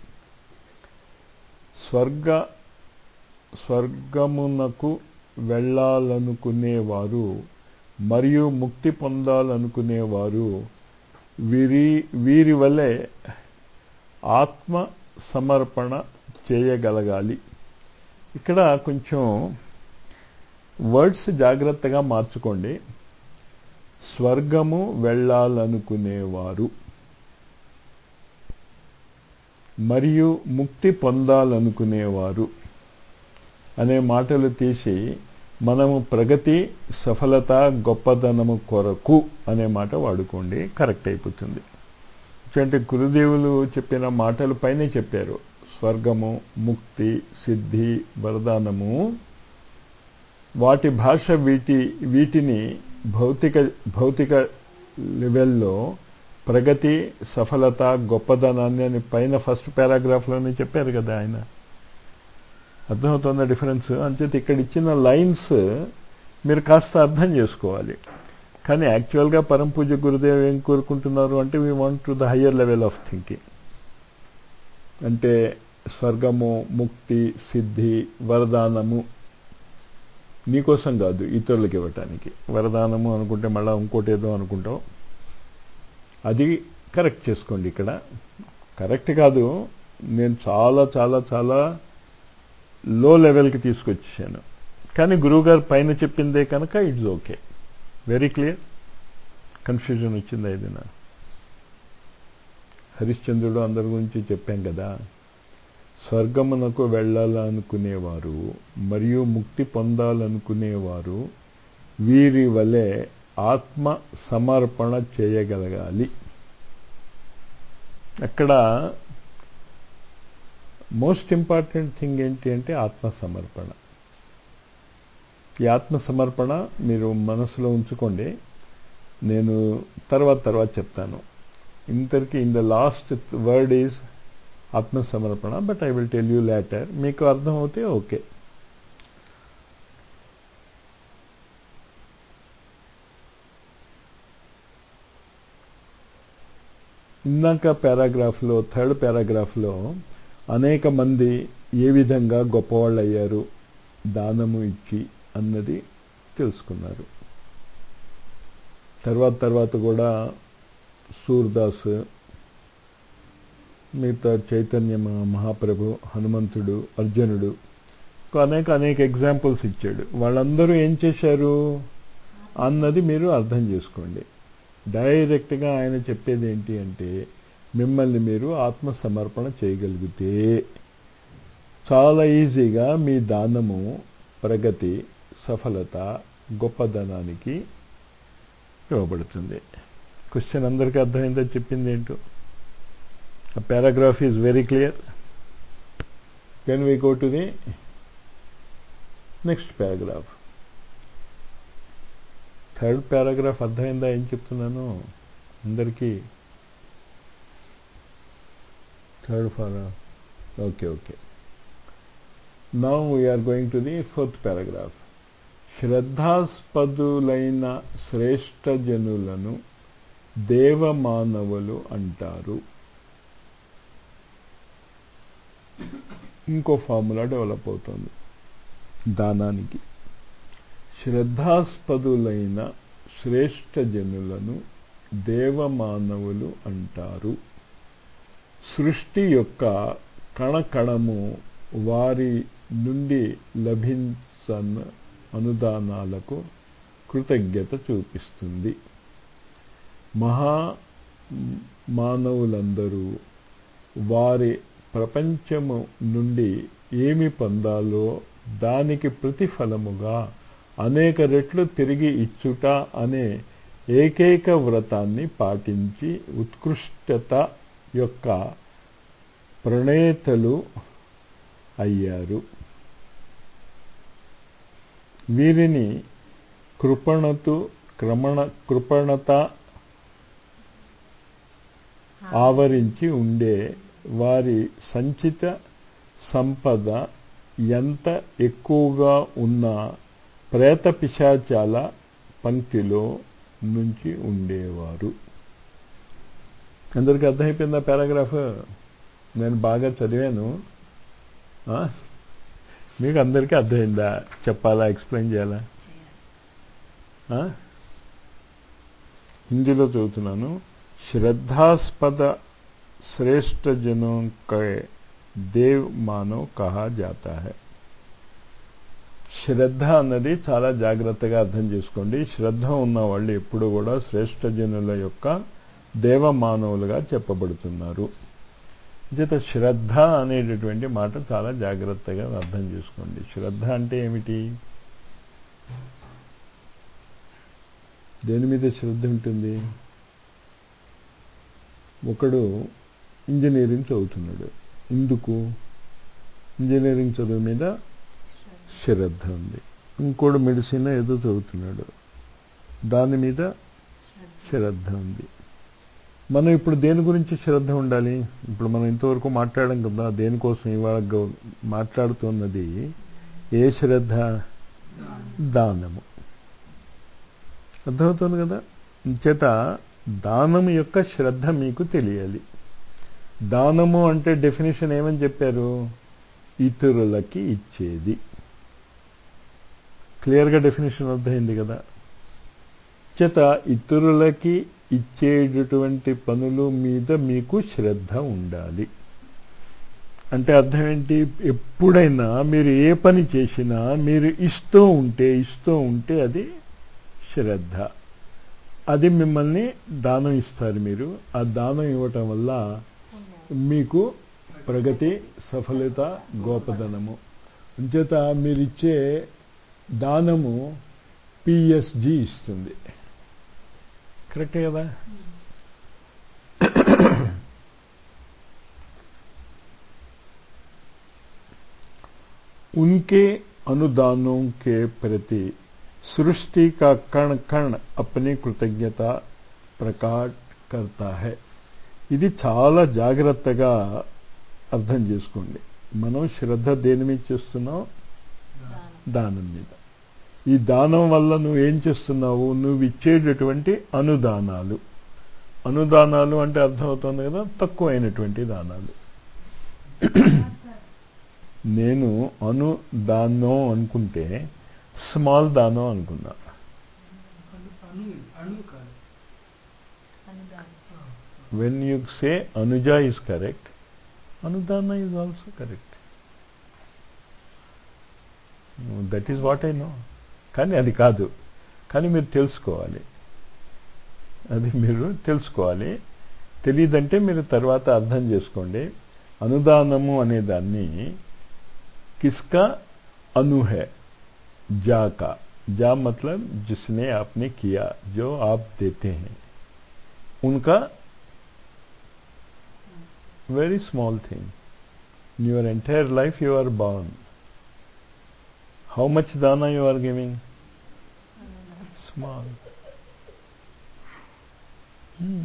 [SPEAKER 1] స్వర్గ స్వర్గమునకు వెళ్ళాలనుకునేవారు మరియు ముక్తి పొందాలనుకునేవారు వీరి వీరి వలె ఆత్మ సమర్పణ చేయగలగాలి ఇక్కడ కొంచెం వర్డ్స్ జాగ్రత్తగా మార్చుకోండి స్వర్గము వెళ్ళాలనుకునేవారు మరియు ముక్తి పొందాలనుకునేవారు అనే మాటలు తీసి మనము ప్రగతి సఫలత గొప్పదనము కొరకు అనే మాట వాడుకోండి కరెక్ట్ అయిపోతుంది అంటే గురుదేవులు చెప్పిన మాటలు పైనే చెప్పారు స్వర్గము ముక్తి సిద్ధి వరదానము వాటి భాష వీటి వీటిని భౌతిక భౌతిక లెవెల్లో ప్రగతి సఫలత గొప్పదనాన్ని అని పైన ఫస్ట్ పారాగ్రాఫ్లోనే చెప్పారు కదా ఆయన అర్థమవుతుందా డిఫరెన్స్ అంచేత ఇక్కడ ఇచ్చిన లైన్స్ మీరు కాస్త అర్థం చేసుకోవాలి కానీ యాక్చువల్గా పరం పూజ గురుదేవ్ ఏం కోరుకుంటున్నారు అంటే we want to the higher level of thinking అంటే స్వర్గము ముక్తి సిద్ధి వరదానము నీకోసం కాదు ఇతరులకు ఇవ్వటానికి వరదానము అనుకుంటే మళ్ళీ ఇంకోటి ఏదో అనుకుంటాం అది కరెక్ట్ చేసుకోండి ఇక్కడ కరెక్ట్ కాదు నేను చాలా చాలా చాలా లో లెవెల్కి తీసుకొచ్చాను కానీ గురువుగారు పైన చెప్పిందే కనుక it's okay very clear confusion వచ్చింది ఏదైనా హరిశ్చంద్రుడు అందరి గురించి చెప్పాం కదా స్వర్గమునకు వెళ్ళాలనుకునేవారు మరియు ముక్తి పొందాలనుకునేవారు వీరి వలె ఆత్మ సమర్పణ చేయగలగాలి అక్కడ మోస్ట్ ఇంపార్టెంట్ థింగ్ ఏంటి అంటే ఆత్మ సమర్పణ ఈ ఆత్మ సమర్పణ మీరు మనసులో ఉంచుకోండి నేను తర్వాత తర్వాత చెప్తాను ఇంతరికి in the last word is ఆత్మ సమర్పణ but I will tell you later మీకు అర్థం అవుతే ఓకే ఇందాక పారాగ్రాఫ్లో థర్డ్ పారాగ్రాఫ్లో అనేక మంది ఏ విధంగా గొప్పవాళ్ళు అయ్యారు దానము ఇచ్చి అన్నది తెలుసుకున్నారు తర్వాత తర్వాత కూడా సూర్దాస్ మిగతా చైతన్య మహాప్రభు హనుమంతుడు అర్జునుడు అనేక అనేక ఎగ్జాంపుల్స్ ఇచ్చాడు వాళ్ళందరూ ఏం చేశారు అన్నది మీరు అర్థం చేసుకోండి డైరెక్ట్గా ఆయన చెప్పేది ఏంటి అంటే మిమ్మల్ని మీరు ఆత్మ సమర్పణ చేయగలిగితే చాలా ఈజీగా మీ దానము ప్రగతి సఫలత గొప్పదనానికి ఇవ్వబడుతుంది క్వశ్చన్ అందరికీ అర్థమైందో చెప్పింది ఏంటో ఆ paragraph is very clear can we go to the next paragraph third paragraph అర్థమైందా ఏం చెప్తున్నాను అందరికీ third para okay okay now we are going to the fourth paragraph శ్రద్ధాస్పదులైన శ్రేష్ఠ జనులను దేవమానవులు అంటారు ఇంకో ఫార్ములా డెవలప్ అవుతుంది దానానికి శ్రద్ధాస్పదులైన శ్రేష్ఠ జనులను దేవమానవులు అంటారు సృష్టి యొక్క కణకణము వారి నుండి లభించన అనుదానాలకు కృతజ్ఞత చూపిస్తుంది మహా మానవులందరూ వారి ప్రపంచము నుండి ఏమి పొందాలో దానికి ప్రతిఫలముగా అనేక రెట్లు తిరిగి ఇచ్చుట అనే ఏకైక వ్రతాన్ని పాటించి ఉత్కృష్టత యొక్క ప్రణేతలు అయ్యారు వీరిని కృపణతు క్రమణ కృపణత ఆవరించి ఉండే వారి సంచిత సంపద ఎంత ఎక్కువగా ఉన్న ప్రేత పిశాచాల పంక్తిలో నుంచి ఉండేవారు అందరికీ అర్థమైపోయిందా పారాగ్రాఫ్ నేను బాగా చదివాను ఆ? మీకు అందరికీ అర్థమైందా చెప్పాలా ఎక్స్ప్లెయిన్ చేయాలా ఆ? హిందీలో చదువుతున్నాను శ్రద్ధాస్పద श्रेष्ठ जनों के देव मानव कहा जाता है శ్రద్ధ అన్నది చాలా జాగ్రత్తగా అర్థం చేసుకోండి శ్రద్ధ ఉన్న వాళ్ళు ఎప్పుడు కూడా శ్రేష్ఠ జనుల యొక్క దేవ మానవులుగా చెప్పబడుతున్నారు చేత శ్రద్ధ అనేటటువంటి మాట చాలా జాగ్రత్తగా అర్థం చేసుకోండి శ్రద్ధ అంటే ఏమిటి దేని మీద శ్రద్ధ ఉంటుంది ఒకడు ఇంజనీరింగ్ చదువుతున్నాడు ఎందుకు ఇంజనీరింగ్ చదువు మీద శ్రద్ధ ఉంది ఇంకోడు మెడిసిన్ ఏదో చదువుతున్నాడు దాని మీద శ్రద్ధ ఉంది మనం ఇప్పుడు దేని గురించి శ్రద్ధ ఉండాలి ఇప్పుడు మనం ఇంతవరకు మాట్లాడడం కదా దేనికోసం ఇవాళ గౌ- మాట్లాడుతున్నది ఏ శ్రద్ధ దానము అర్థమవుతుంది కదా చేత దానము యొక్క శ్రద్ధ మీకు తెలియాలి దానము అంటే డెఫినేషన్ ఏమని చెప్పారు ఇతరులకి ఇచ్చేది క్లియర్గా డెఫినేషన్ అర్థమైంది కదా చేత ఇతరులకి ఇచ్చేటటువంటి పనుల మీద మీకు శ్రద్ధ ఉండాలి అంటే అర్థం ఏంటి ఎప్పుడైనా మీరు ఏ పని చేసినా మీరు ఇస్తూ ఉంటే ఇస్తూ ఉంటే అది శ్రద్ధ అది మిమ్మల్ని దానం ఇస్తారు మీరు ఆ దానం ఇవ్వటం వల్ల మీకు ప్రగతి సఫలత గోపదనము అంచేత మీరిచ్చే దానము పిఎస్జి ఇస్తుంది కరెక్టే కదా उनके अनुदानों के प्रति सृष्टि का कण कण अपनी कृतज्ञता ప్రకాట్ కర్తా హై ఇది చాలా జాగ్రత్తగా అర్థం చేసుకోండి మనం శ్రద్ధ దేని మీద చేస్తున్నాం దానం మీద ఈ దానం వల్ల నువ్వు ఏం చేస్తున్నావు నువ్వు ఇచ్చేటటువంటి అనుదానాలు అనుదానాలు అంటే అర్థమవుతుంది కదా తక్కువైనటువంటి దానాలు నేను అనుదానం అనుకుంటే స్మాల్ దానం అనుకున్నా వెన్ యూ సే అనుజ ఈజ్ కరెక్ట్ అనుదాన is also correct that is what I know కానీ అది కాదు కానీ మీరు తెలుసుకోవాలి అది మీరు తెలుసుకోవాలి తెలియదంటే మీరు తర్వాత అర్థం చేసుకోండి అనుదానము అనే దాన్ని किसका अनु है जा का जा मतलब जिसने आपने किया जो आप देते हैं उनका very small thing in your entire life you are born how much dana you are giving small hmm.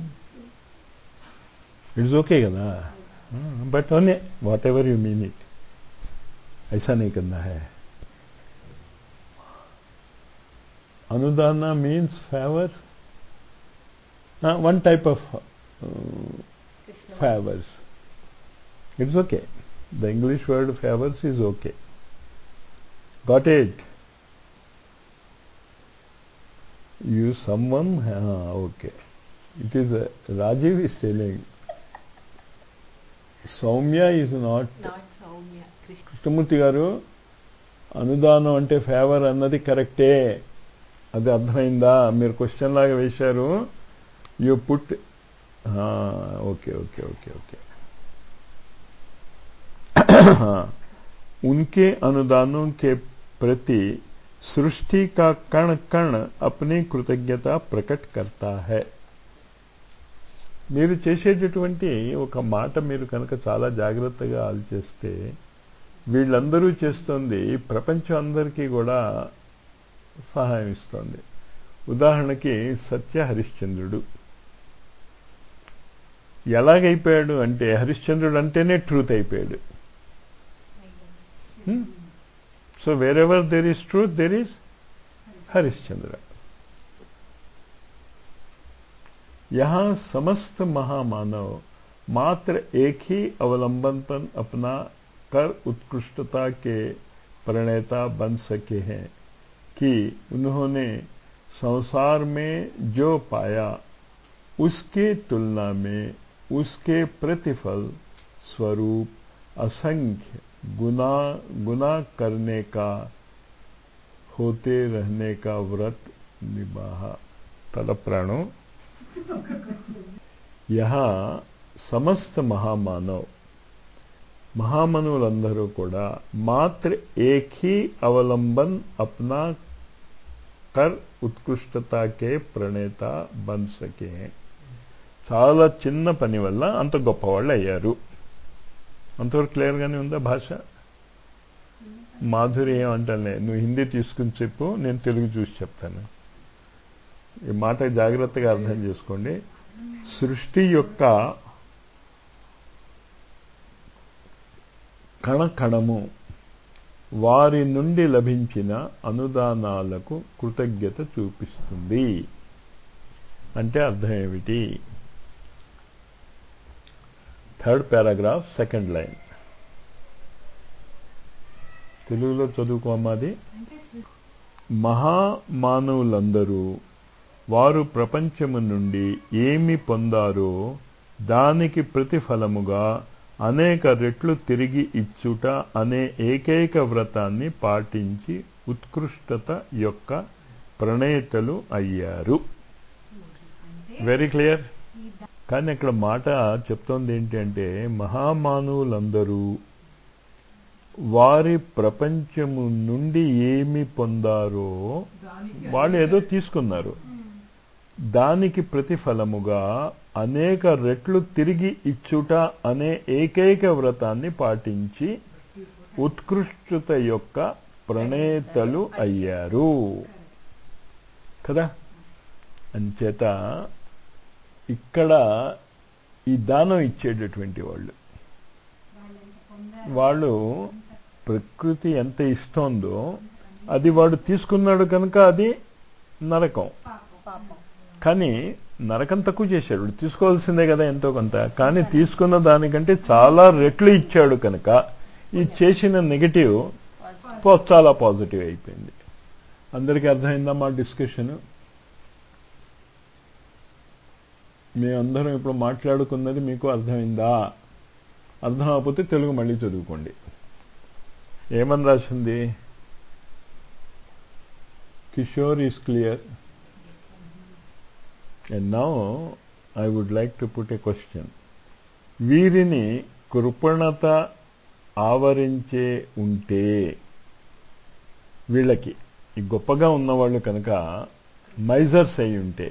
[SPEAKER 1] it's okay kada hmm. but only whatever you mean it ऐसा नहीं करना है Anudana means favor. Uh, one type of uh,
[SPEAKER 2] Krishna.
[SPEAKER 1] favors. It's okay. The English word favors is okay. Got it? You someone, ah, okay. It is uh, Rajiv is telling. Soumya is not
[SPEAKER 2] Not Soumya. Krishna.
[SPEAKER 1] Krishnamurthy గారు అనుదానం అంటే favour అన్నది కరెక్టే అది అర్థమైందా మీరు question లాగా వేశారు you put okay okay okay okay उनके अनुदानों के प्रति सृष्टि का कण कण अपनी కృతజ్ఞత ప్రకట్ करता है మీరు చేసేటటువంటి ఒక మాట మీరు కనుక చాలా జాగ్రత్తగా ఆలోచిస్తే వీళ్ళందరూ చేస్తోంది ప్రపంచం అందరికీ కూడా సహాయం ఇస్తోంది ఉదాహరణకి సత్య హరిశ్చంద్రుడు ఎలాగైపోయాడు అంటే హరిశ్చంద్రుడు అంటేనే ట్రూత్ అయిపోయాడు so wherever there is truth there is Harishchandra यहां समस्त महामानव मात्र एक ही अवलंबन पर अपना कर उत्कृष्टता के प्रणेता बन सके हैं कि उन्होंने संसार में जो पाया उसके तुलना में उसके प्रतिफल स्वरूप असंख्य गुना गुना करने का होते रहने का व्रत निभाहा तल प्राणो यहाँ సమస్త మహామానవ్ మహామనువులందరూ కూడా మాత్ర ఏక్ హీ అవలంబన్ అప్నా కర్ ఉత్కృష్టతకే ప్రణేత బన్ సకే చాలా చిన్న పని వల్ల అంత గొప్పవాళ్ళు అయ్యారు అంతవరకు క్లియర్గానే ఉందా భాష మాధురి ఏమంటానే నువ్వు హిందీ తీసుకుని చెప్పు నేను తెలుగు చూసి చెప్తాను ఈ మాట జాగ్రత్తగా అర్థం చేసుకోండి సృష్టి యొక్క కణకణము వారి నుండి లభించిన అనుదానాలకు కృతజ్ఞత చూపిస్తుంది అంటే అర్థం ఏమిటి థర్డ్ పారాగ్రాఫ్ సెకండ్ లైన్ తెలుగులో చదువుకోమాది మహామానవులందరూ వారు ప్రపంచము నుండి ఏమి పొందారో దానికి ప్రతిఫలముగా అనేక రెట్లు తిరిగి ఇచ్చుట అనే ఏకైక వ్రతాన్ని పాటించి ఉత్కృష్టత యొక్క ప్రణేతలు అయ్యారు వెరీ క్లియర్ కానీ ఇక్కడ మాట చెప్తోంది ఏంటి అంటే మహామానవులందరూ వారి ప్రపంచము నుండి ఏమి పొందారో వాళ్ళు ఏదో తీసుకున్నారు దానికి ప్రతిఫలముగా అనేక రెట్లు తిరిగి ఇచ్చుట అనే ఏకైక వ్రతాన్ని పాటించి ఉత్కృష్టత యొక్క ప్రణేతలు అయ్యారు కదా అంచేత ఇక్కడ ఈ దానం ఇచ్చేటటువంటి వాళ్ళు వాళ్ళు ప్రకృతి ఎంత ఇస్తోందో అది వాడు తీసుకున్నాడు కనుక అది నరకం
[SPEAKER 2] పాపం
[SPEAKER 1] కానీ నరకం తక్కువ చేశాడు వాడు తీసుకోవాల్సిందే కదా ఎంతో కొంత కానీ తీసుకున్న దానికంటే చాలా రెట్లు ఇచ్చాడు కనుక ఈ చేసిన నెగటివ్ పా- చాలా పాజిటివ్ అయిపోయింది అందరికీ అర్థమైందా మా డిస్కషన్ మేమందరం ఇప్పుడు మాట్లాడుకున్నది మీకు అర్థమైందా అర్థం అవ్వకపోతే తెలుగు మళ్ళీ చదువుకోండి ఏమని రాసింది Kishore is clear and now I would like to put a question వీరిని కృపణత ఆవరించే ఉంటే వీళ్ళకి ఈ గొప్పగా ఉన్నవాళ్ళు కనుక మైజర్స్ అయి ఉంటే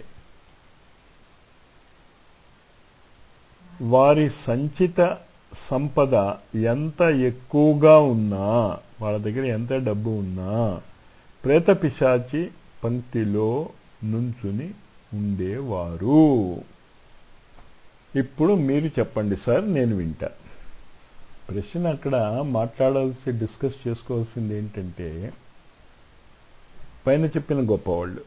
[SPEAKER 1] వారి సంచిత సంపద ఎంత ఎక్కువగా ఉన్నా వాళ్ళ దగ్గర ఎంత డబ్బు ఉన్నా ప్రేత పిశాచి పంక్తిలో నుంచుని ఉండేవారు ఇప్పుడు మీరు చెప్పండి సార్ నేను వింటా ప్రశ్న అక్కడ మాట్లాడాల్సి డిస్కస్ చేసుకోవాల్సింది ఏంటంటే పైన చెప్పిన గొప్పవాళ్ళు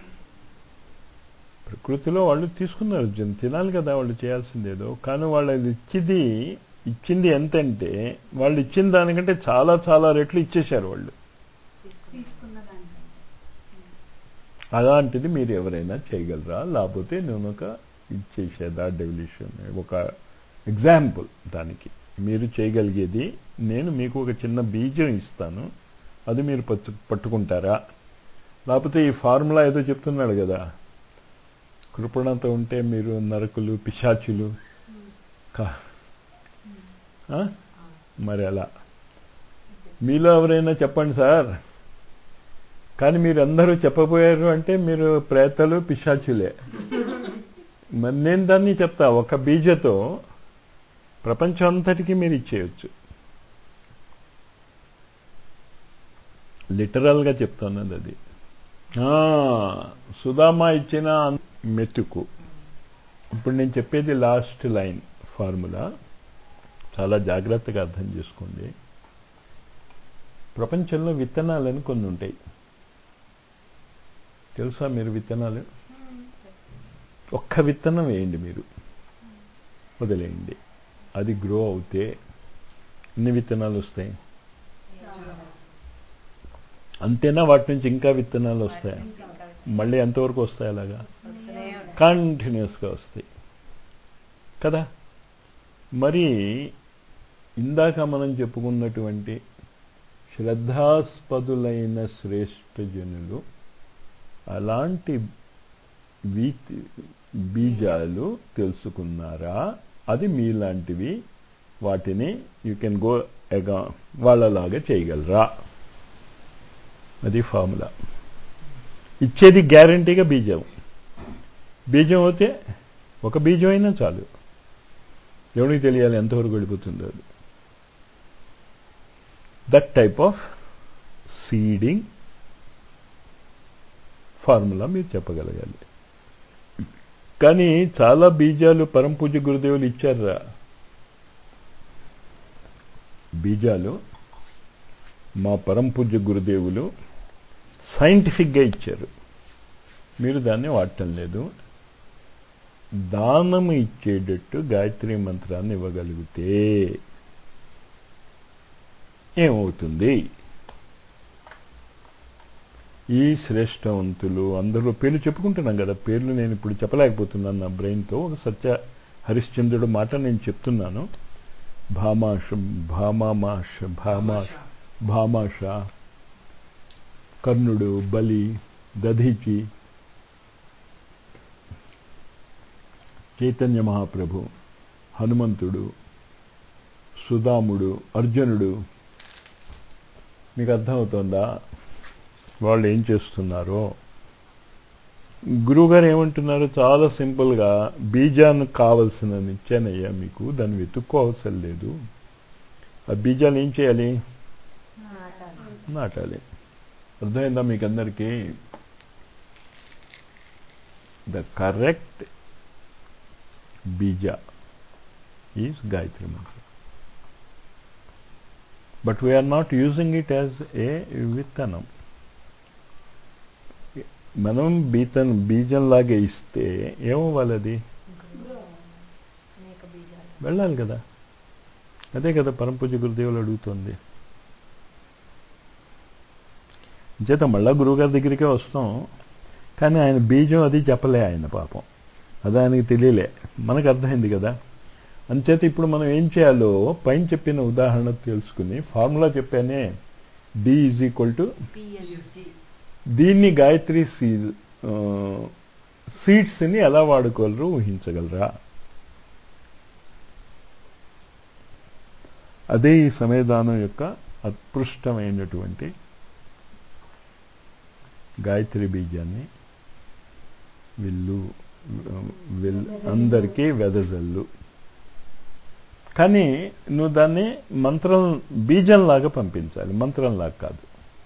[SPEAKER 1] ప్రకృతిలో వాళ్ళు తీసుకున్నారు జన్ తినాలి కదా వాళ్ళు చేయాల్సిందేదో కానీ వాళ్ళు ఇచ్చింది ఇచ్చింది ఎంతంటే వాళ్ళు ఇచ్చిన దానికంటే చాలా చాలా రెట్లు ఇచ్చేశారు వాళ్ళు
[SPEAKER 3] తీసుకున్న దానికంటే
[SPEAKER 1] అలాంటిది మీరు ఎవరైనా చేయగలరా లేకపోతే నేను ఒక ఇచ్చేసేదా డెవల్యూషన్ ఒక ఎగ్జాంపుల్ దానికి మీరు చేయగలిగేది నేను మీకు ఒక చిన్న బీజం ఇస్తాను అది మీరు పట్టు పట్టుకుంటారా లేకపోతే ఈ ఫార్ములా ఏదో చెప్తున్నాడు కదా కృపణతో ఉంటే మీరు నరకులు పిశాచులు కా- ఆ? మరి అలా మీలో ఎవరైనా చెప్పండి సార్ కానీ మీరు అందరూ చెప్పబోయారు అంటే మీరు ప్రేతలు పిశాచులే మరి నేను దాన్ని చెప్తా ఒక బీజతో ప్రపంచం అంతటికీ మీరు ఇచ్చేయచ్చు లిటరల్ గా చెప్తున్నది అది ఆ, సుధామా ఇచ్చిన మెతుకు ఇప్పుడు నేను చెప్పేది లాస్ట్ లైన్ ఫార్ములా చాలా జాగ్రత్తగా అర్థం చేసుకోండి ప్రపంచంలో విత్తనాలని కొన్ని ఉంటాయి తెలుసా మీరు విత్తనాలు ఒక్క విత్తనం వేయండి మీరు వదిలేయండి అది గ్రో అవుతే ఎన్ని విత్తనాలు వస్తాయి అంతేనా వాటి నుంచి ఇంకా విత్తనాలు వస్తాయి మళ్ళీ ఎంతవరకు వస్తాయి అలాగా
[SPEAKER 2] వస్తూనే ఉంటాయి
[SPEAKER 1] కంటిన్యూస్గా వస్తాయి కదా మరి ఇందాక మనం చెప్పుకున్నటువంటి శ్రద్ధాస్పదులైన శ్రేష్ఠ జనులు అలాంటి వీతి బీజాలు తెలుసుకున్నారా అది మీలాంటివి వాటిని యూ కెన్ గో ఎగా వాళ్ళలాగా చేయగలరా అది ఫార్ములా ఇచ్చేది గ్యారంటీగా బీజం బీజం అయితే ఒక బీజం అయినా చాలు ఎవరికి తెలియాలి ఎంతవరకు వెళ్ళిపోతుందో అది that type of seeding formula మీరు చెప్పగలగాలి కానీ చాలా బీజాలు పరమ పూజ్య గురుదేవులు ఇచ్చారా బీజాలు మా పరమ పూజ్య గురుదేవులు సైంటిఫిక్గా ఇచ్చారు మీరు దాన్ని వాడటం లేదు దానము ఇచ్చేటట్టు గాయత్రి మంత్రాన్ని ఇవ్వగలిగితే ఏమవుతుంది ఈ శ్రేష్టవంతులు అందరూ పేర్లు చెప్పుకుంటున్నాం కదా పేర్లు నేను ఇప్పుడు చెప్పలేకపోతున్నాను నా బ్రెయిన్తో ఒక సత్య హరిశ్చంద్రుడు మాట నేను చెప్తున్నాను భామాష భామామాష భామాష భామాష కర్ణుడు బలి దధీచి చైతన్య మహాప్రభు హనుమంతుడు సుధాముడు అర్జునుడు మీకు అర్థమవుతోందా వాళ్ళు ఏం చేస్తున్నారో గురువుగారు ఏమంటున్నారు చాలా సింపుల్గా బీజాన్ని కావలసిన ఇచ్చానయ్యా మీకు దాన్ని వెతుక్కోవసరం లేదు ఆ బీజాలు ఏం చేయాలి నాటాలి అర్థమైందా మీకు అందరికీ ద కరెక్ట్ బీజ ఈజ్ గాయత్రి మంత్రం but we are not using it as a విత్తనం మనం బీతన్ బీజంలాగే ఇస్తే ఏమవ్వాలి అది
[SPEAKER 2] అనేక బీజాలు
[SPEAKER 1] వెళ్ళాలి కదా అదే కదా పరమపూజ గురుదేవులు అడుగుతుంది చేత మళ్ళా గురువుగారి దగ్గరికే వస్తాం కానీ ఆయన బీజం అది చెప్పలే ఆయన పాపం అది ఆయనకి తెలియలే మనకు అర్థమైంది కదా అంచేత ఇప్పుడు మనం ఏం చేయాలో పైన చెప్పిన ఉదాహరణ తెలుసుకుని ఫార్ములా చెప్పానే D is equal to
[SPEAKER 2] PSG
[SPEAKER 1] దీన్ని గాయత్రి సీడ్ సీడ్స్ ని ఎలా వాడుకోగలరు ఊహించగలరా అదే ఈ సమయదానం యొక్క అత్పృష్టమైనటువంటి గాయత్రి బీజాన్ని విల్లు విల్ అందరికీ వెదజల్లు కానీ నువ్వు దాన్ని మంత్రం బీజంలాగా పంపించాలి మంత్రంలాగా కాదు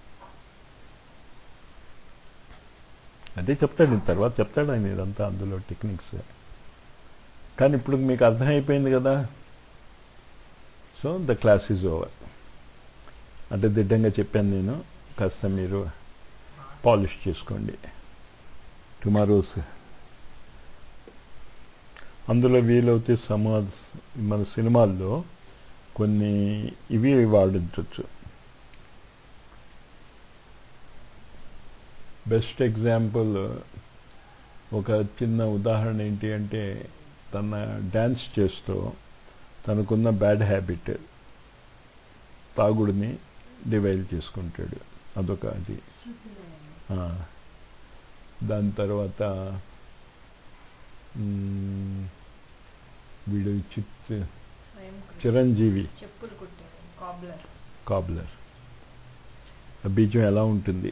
[SPEAKER 1] అదే చెప్తాడు ఈయన తర్వాత చెప్తాడు ఆయన ఇదంతా అందులో టెక్నిక్స్ కానీ ఇప్పుడు మీకు అర్థమైపోయింది కదా so the class is over అంటే దిడ్డంగా చెప్పాను నేను కాస్త మీరు పాలిష్ చేసుకోండి టుమారోస్ అందులో వీలవుతే సమా మన సినిమాల్లో కొన్ని ఇవి వాడించవచ్చు బెస్ట్ ఎగ్జాంపుల్ ఒక చిన్న ఉదాహరణ ఏంటి అంటే తన డ్యాన్స్ చేస్తూ తనకున్న బ్యాడ్ హ్యాబిట్ తాగుడిని డివైల్ చేసుకుంటాడు అదొక అది
[SPEAKER 3] శృతిలో
[SPEAKER 1] ఆ. దాని తర్వాత మ్, వీడు చిత్
[SPEAKER 2] స్వయం కృషి.
[SPEAKER 1] చిరంజీవి
[SPEAKER 2] చెప్పులు కుట్టాడు కాబ్లర్
[SPEAKER 1] కాబ్లర్ ఆ బీజం ఎలా ఉంటుంది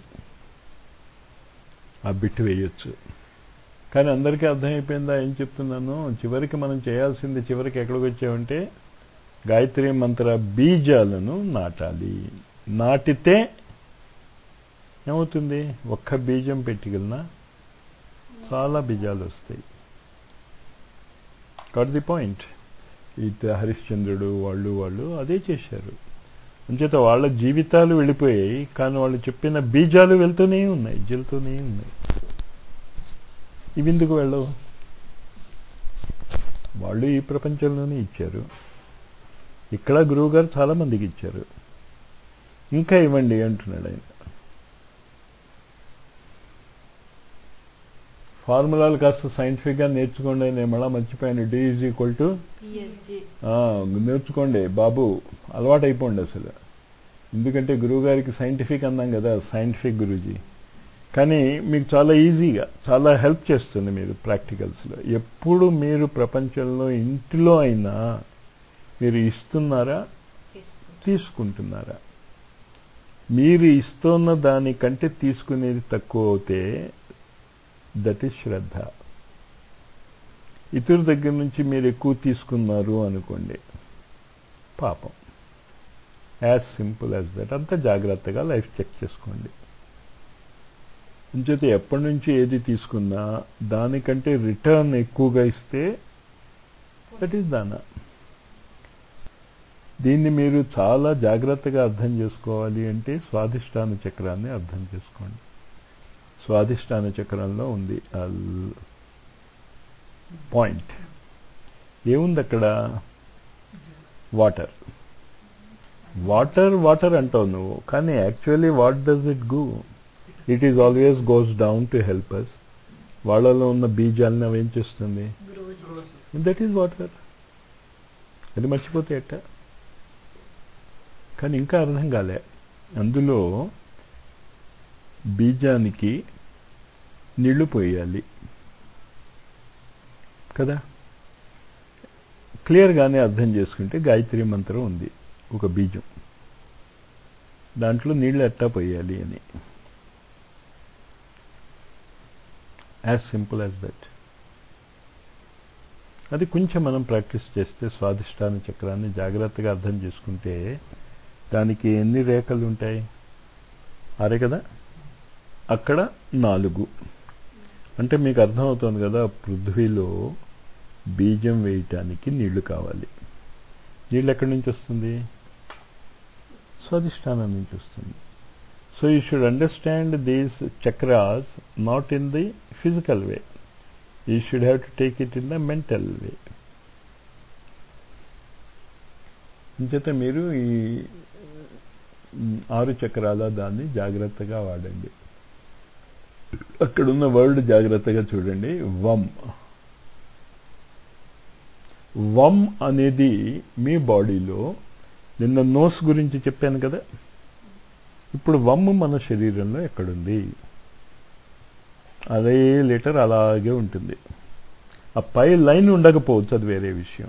[SPEAKER 1] ఆ బిట్ వేయొచ్చు కానీ అందరికీ అర్థమైపోయిందా ఏం చెప్తున్నాను చివరికి మనం చేయాల్సింది చివరికి ఎక్కడికి వచ్చామంటే గాయత్రి మంత్ర బీజాలను నాటాలి నాటితే ఏమవుతుంది ఒక్క బీజం పెట్టగలనా చాలా బీజాలు వస్తాయి కాట్ ది పాయింట్ ఇత హరిశ్చంద్రుడు వాళ్ళు వాళ్ళు అదే చేశారు అంచేత వాళ్ళ జీవితాలు వెళ్ళిపోయాయి కానీ వాళ్ళు చెప్పిన బీజాలు వెళ్తూనే ఉన్నాయి జల్తూనే ఉన్నాయి ఇవి ఎందుకు వెళ్ళవు వాళ్ళు ఈ ప్రపంచంలోనే ఇచ్చారు ఇక్కడ గురువు గారు చాలా మందికి ఇచ్చారు ఇంకా ఇవ్వండి అంటున్నాడు ఆయన ఫార్ములాలు కాస్త సైంటిఫిక్గా నేర్చుకోండి నేను మళ్ళా మర్చిపోయాను D is equal to
[SPEAKER 2] PSG
[SPEAKER 1] ఆ, నేర్చుకోండి బాబు అలవాటు అయిపోండి అసలు ఎందుకంటే గురువుగారికి సైంటిఫిక్ అన్నాం కదా సైంటిఫిక్ గురూజీ కానీ మీకు చాలా ఈజీగా చాలా హెల్ప్ చేస్తుంది మీరు ప్రాక్టికల్స్లో ఎప్పుడు మీరు ప్రపంచంలో ఇంటిలో అయినా మీరు ఇస్తున్నారా
[SPEAKER 2] తీసుకుంటాడు
[SPEAKER 1] తీసుకుంటున్నారా మీరు ఇస్తున్న దానికంటే తీసుకునేది తక్కువ అవుతే దట్ ఈస్ శ్రద్ధ ఇతరుల దగ్గర నుంచి మీరు ఎక్కువ తీసుకున్నారు అనుకోండి పాపం యాజ్ సింపుల్ యాజ్ దట్ అంత జాగ్రత్తగా లైఫ్ చెక్ చేసుకోండి అంచేత ఎప్పటి నుంచి ఏది తీసుకున్నా దానికంటే రిటర్న్ ఎక్కువగా ఇస్తే దట్ ఈస్ దానా దీన్ని మీరు చాలా జాగ్రత్తగా అర్థం చేసుకోవాలి అంటే స్వాధిష్టాన చక్రాన్ని అర్థం చేసుకోండి స్వాధిష్టాన చక్రంలో ఉంది పాయింట్ ఏముంది అక్కడ వాటర్ వాటర్ వాటర్ అంటావు నువ్వు కానీ actually what does it go it is always goes down to help us వాళ్ళలో ఉన్న బీజాలను అవేం చేస్తుంది
[SPEAKER 2] గ్రో చేసి
[SPEAKER 1] దట్ ఈజ్ వాటర్ అది మర్చిపోతే ఎట్ట కానీ ఇంకా అర్థం కాలే అందులో బీజానికి నీళ్లు పోయాలి కదా క్లియర్గానే అర్థం చేసుకుంటే గాయత్రి మంత్రం ఉంది ఒక బీజం దాంట్లో నీళ్లు ఎట్టా పోయాలి అని యాజ్ సింపుల్ యాజ్ దట్ అది కొంచెం మనం ప్రాక్టీస్ చేస్తే స్వాదిష్టాన చక్రాన్ని జాగ్రత్తగా అర్థం చేసుకుంటే దానికి ఎన్ని రేఖలు ఉంటాయి ఆరే కదా అక్కడ నాలుగు అంటే మీకు అర్థమవుతుంది కదా పృథ్వీలో బీజం వేయటానికి నీళ్లు కావాలి నీళ్ళు ఎక్కడి నుంచి వస్తుంది స్వాదిష్టానం నుంచి వస్తుంది so you should understand these chakras not in the physical way you should have to take it in the mental way అంచేత మీరు ఈ మ్, ఆరు చక్రాల దాన్ని జాగ్రత్తగా వాడండి అక్కడున్న వర్డ్ జాగ్రత్తగా చూడండి వమ్ వమ్ అనేది మీ బాడీలో నిన్న నోస్ గురించి చెప్పాను కదా ఇప్పుడు వమ్ మన శరీరంలో ఎక్కడుంది అదే లెటర్ అలాగే ఉంటుంది ఆ పై లైన్ ఉండకపోవచ్చు అది వేరే విషయం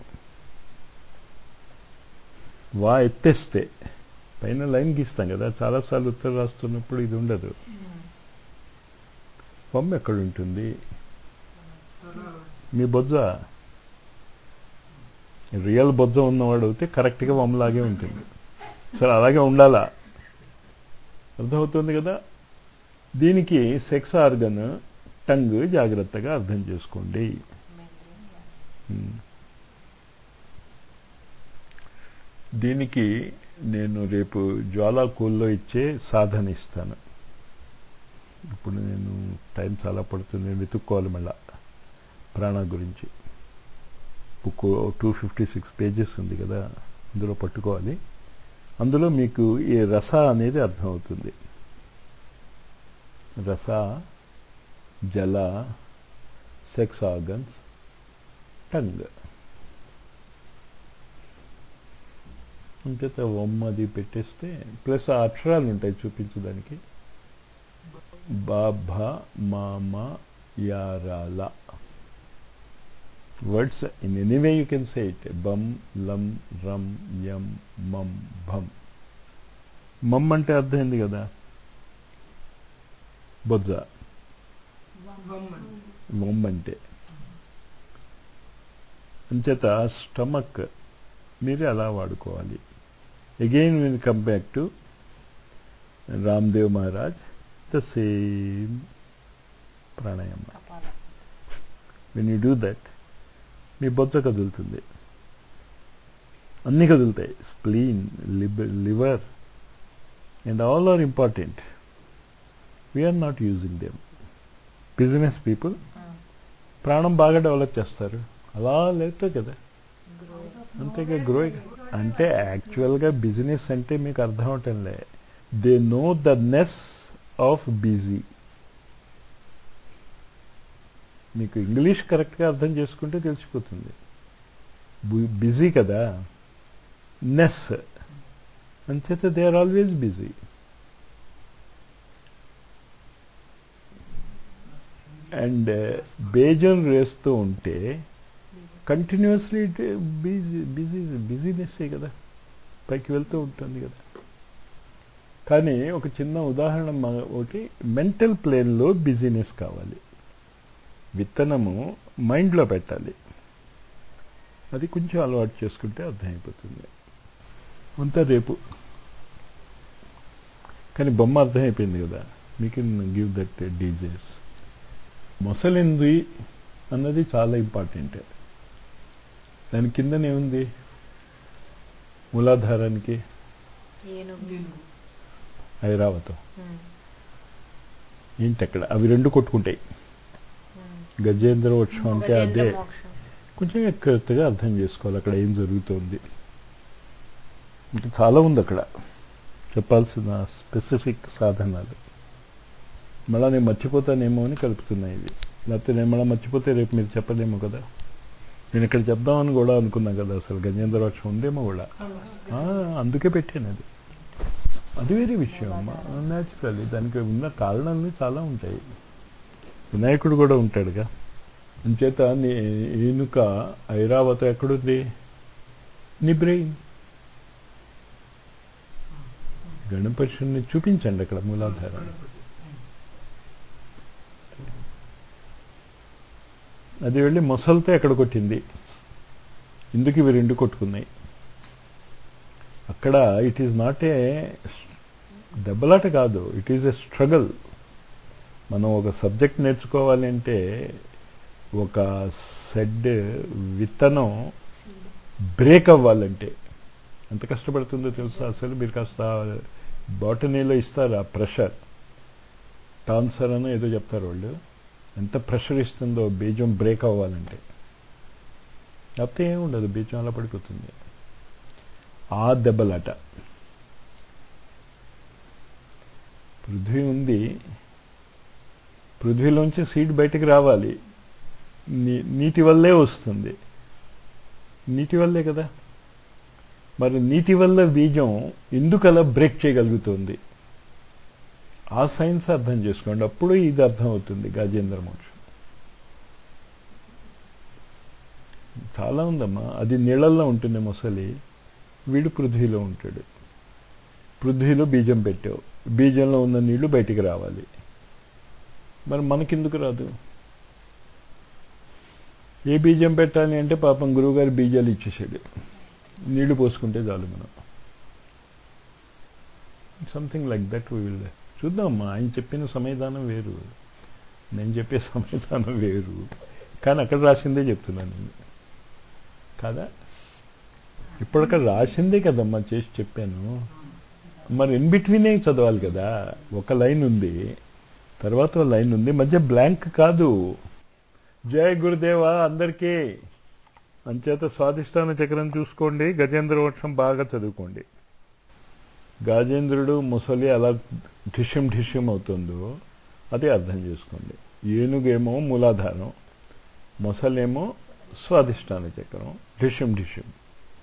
[SPEAKER 1] వా ఎత్తేస్తే పైన లైన్ గీస్తాం కదా చాలాసార్లు ఉత్తరం రాస్తున్నప్పుడు ఇది ఉండదు బొమ్మ ఎక్కడ ఉంటుంది మీ బొజ్జ రియల్ బొజ్జ ఉన్నవాడు అయితే కరెక్ట్గా బొమ్మలాగే ఉంటుంది సరే అలాగే ఉండాలా అర్థమవుతుంది కదా దీనికి సెక్స్ ఆర్గన్ టంగ్ జాగ్రత్తగా అర్థం చేసుకోండి ఉమ్. దీనికి నేను రేపు జ్వాలా కూల్లో ఇచ్చే సాధన ఇస్తాను ఇప్పుడు నేను టైం చాలా పడుతుంది నేను వెతుక్కోవాలి మళ్ళా ప్రాణ గురించి book two fifty six pages ఉంది కదా అందులో పట్టుకోవాలి అందులో మీకు ఈ రస అనేది అర్థమవుతుంది రస జల సెక్స్ ఆర్గన్స్ టంగ్ అంచేత ఒమ్మ అది పెట్టేస్తే ప్లస్ ఆ అక్షరాలు ఉంటాయి చూపించడానికి బాభ మామ యారాల words in any way you can say it బమ్ లం రం యం మం భం మమ్ అంటే అర్థమైంది కదా బొజ్జ మొమ్ అంటే అంచేత స్టమక్ మీరే అలా వాడుకోవాలి again will come back to Ramdev Maharaj the same pranayama
[SPEAKER 2] కపాల
[SPEAKER 1] వెన్ యూ డూ దట్ మీ బొజ్జ కదులుతుంది అన్ని కదులుతాయి spleen liver and all are important we are not using them business people ప్రాణం బాగా డెవలప్ చేస్తారు అలా లేకపోతే కదా అంతేగా గ్రో అంటే యాక్చువల్గా బిజినెస్ అంటే మీకు అర్థం అవటంలే they know the ness of busy మీకు ఇంగ్లీష్ కరెక్ట్గా అర్థం చేసుకుంటే తెలిసిపోతుంది బిజీ కదా నెస్ అంచేత they are always busy and బేజం వేస్తూ ఉంటే కంటిన్యూస్లీ బిజీ బిజీ బిజీనెస్సే కదా పైకి వెళ్తూ ఉంటుంది కదా కానీ ఒక చిన్న ఉదాహరణ మ- ఒకటి మెంటల్ ప్లేన్లో బిజీనెస్ కావాలి విత్తనము మైండ్లో పెట్టాలి అది కొంచెం అలవాటు చేసుకుంటే అర్థమైపోతుంది అంతా రేపు కానీ బొమ్మ అర్థమైపోయింది కదా మీ కెన్ గివ్ దట్ డీజేస్ మొసలింది అన్నది చాలా ఇంపార్టెంట్ దాని కిందనే ఉంది మూలాధారానికి
[SPEAKER 2] ఏనుగు
[SPEAKER 1] ఐరావతం
[SPEAKER 2] ఉమ్,
[SPEAKER 1] ఏంటి అక్కడ అవి రెండు కొట్టుకుంటాయి
[SPEAKER 2] ఉమ్.
[SPEAKER 1] గజేంద్ర వృక్షం అంటే
[SPEAKER 2] గజేంద్ర
[SPEAKER 1] అదే
[SPEAKER 2] మోక్షం
[SPEAKER 1] కొంచెం ఎక్కువగా అర్థం చేసుకోవాలి అక్కడ ఏం జరుగుతోంది ఇంకా చాలా ఉంది అక్కడ చెప్పాల్సిన స్పెసిఫిక్ సాధనాలు మళ్ళా నేను మర్చిపోతానేమో అని కలుపుతున్నాయి ఇవి లేకపోతే నేను మళ్ళీ మర్చిపోతే రేపు మీరు చెప్పలేమో కదా నేను ఇక్కడ చెప్దామని కూడా అనుకున్నా కదా అసలు గజేంద్ర వృక్షం ఉందేమో కూడా ఆ, అందుకే పెట్టాను అది అది వేరే విషయం న్యాచురల్లీ దానికి ఉన్న కారణాలు చాలా ఉంటాయి వినాయకుడు కూడా ఉంటాడుగా అంచేత నీ ఏనుక ఐరావతం ఎక్కడుంది నీ బ్రెయిన్ గణపతిని చూపించండి అక్కడ మూలాధారం అది వెళ్ళి మొసలతో ఎక్కడ కొట్టింది ఇందుకు ఇవి రెండు కొట్టుకున్నాయి అక్కడ ఇట్ ఈజ్ నాట్ ఏ దెబ్బలాట కాదు ఇట్ ఈజ్ ఎ స్ట్రగల్ మనం ఒక సబ్జెక్ట్ నేర్చుకోవాలి అంటే ఒక సెడ్ విత్తనం బ్రేక్ అవ్వాలంటే ఎంత కష్టపడుతుందో తెలుసా అసలు మీరు కాస్త బాటనీలో ఇస్తారు ఆ ప్రెషర్ టాన్సర్ అని ఏదో చెప్తారు వాళ్ళు ఎంత ప్రెషర్ ఇస్తుందో బీజం బ్రేక్ అవ్వాలంటే లేకపోతే ఏముండదు బీజం అలా పడిపోతుంది ఆ దెబ్బలాట పృథ్వీ ఉంది పృథ్వీలోంచి సీడ్ బయటికి రావాలి నీ- నీటి వల్లే వస్తుంది నీటి వల్లే కదా మరి నీటి వల్ల బీజం ఎందుకు అలా బ్రేక్ చేయగలుగుతుంది ఆ సైన్స్ అర్థం చేసుకోండి అప్పుడు ఇది అర్థం అవుతుంది గాజేంద్ర మోక్షం చాలా ఉందమ్మా అది నీళ్ళల్లో ఉంటుంది మొసలి వీడు పృథ్వీలో ఉంటాడు పృథ్వీలో బీజం పెట్టావు బీజంలో ఉన్న నీళ్లు బయటికి రావాలి మరి మనకెందుకు రాదు ఏ బీజం పెట్టాలి అంటే పాపం గురువుగారు బీజాలు ఇచ్చేసాడు నీళ్లు పోసుకుంటే చాలు మనం సంథింగ్ లైక్ దట్ విల్ చూద్దామమ్మా ఆయన చెప్పిన సమాధానం వేరు నేను చెప్పే సమాధానం వేరు కానీ అక్కడ రాసిందే చెప్తున్నాను నేను కాదా ఇప్పటికక్కడ రాసిందే కదమ్మా చేసి చెప్పాను మరి ఇన్ బిట్వీనే చదవాలి కదా ఒక లైన్ ఉంది తర్వాత ఓ లైన్ ఉంది మధ్య బ్లాంక్ కాదు జయ గురుదేవ అందరికీ అంచేత స్వాదిష్టాన చక్రం చూసుకోండి గజేంద్ర వృక్షం బాగా చదువుకోండి గాజేంద్రుడు ముసలి అలా ఢిష్యం ఢిష్యం అవుతుందో అది అర్థం చేసుకోండి ఏనుగేమో మూలాధారం మొసలేమో స్వాదిష్టాన చక్రం ఢిష్యం ఢిష్యం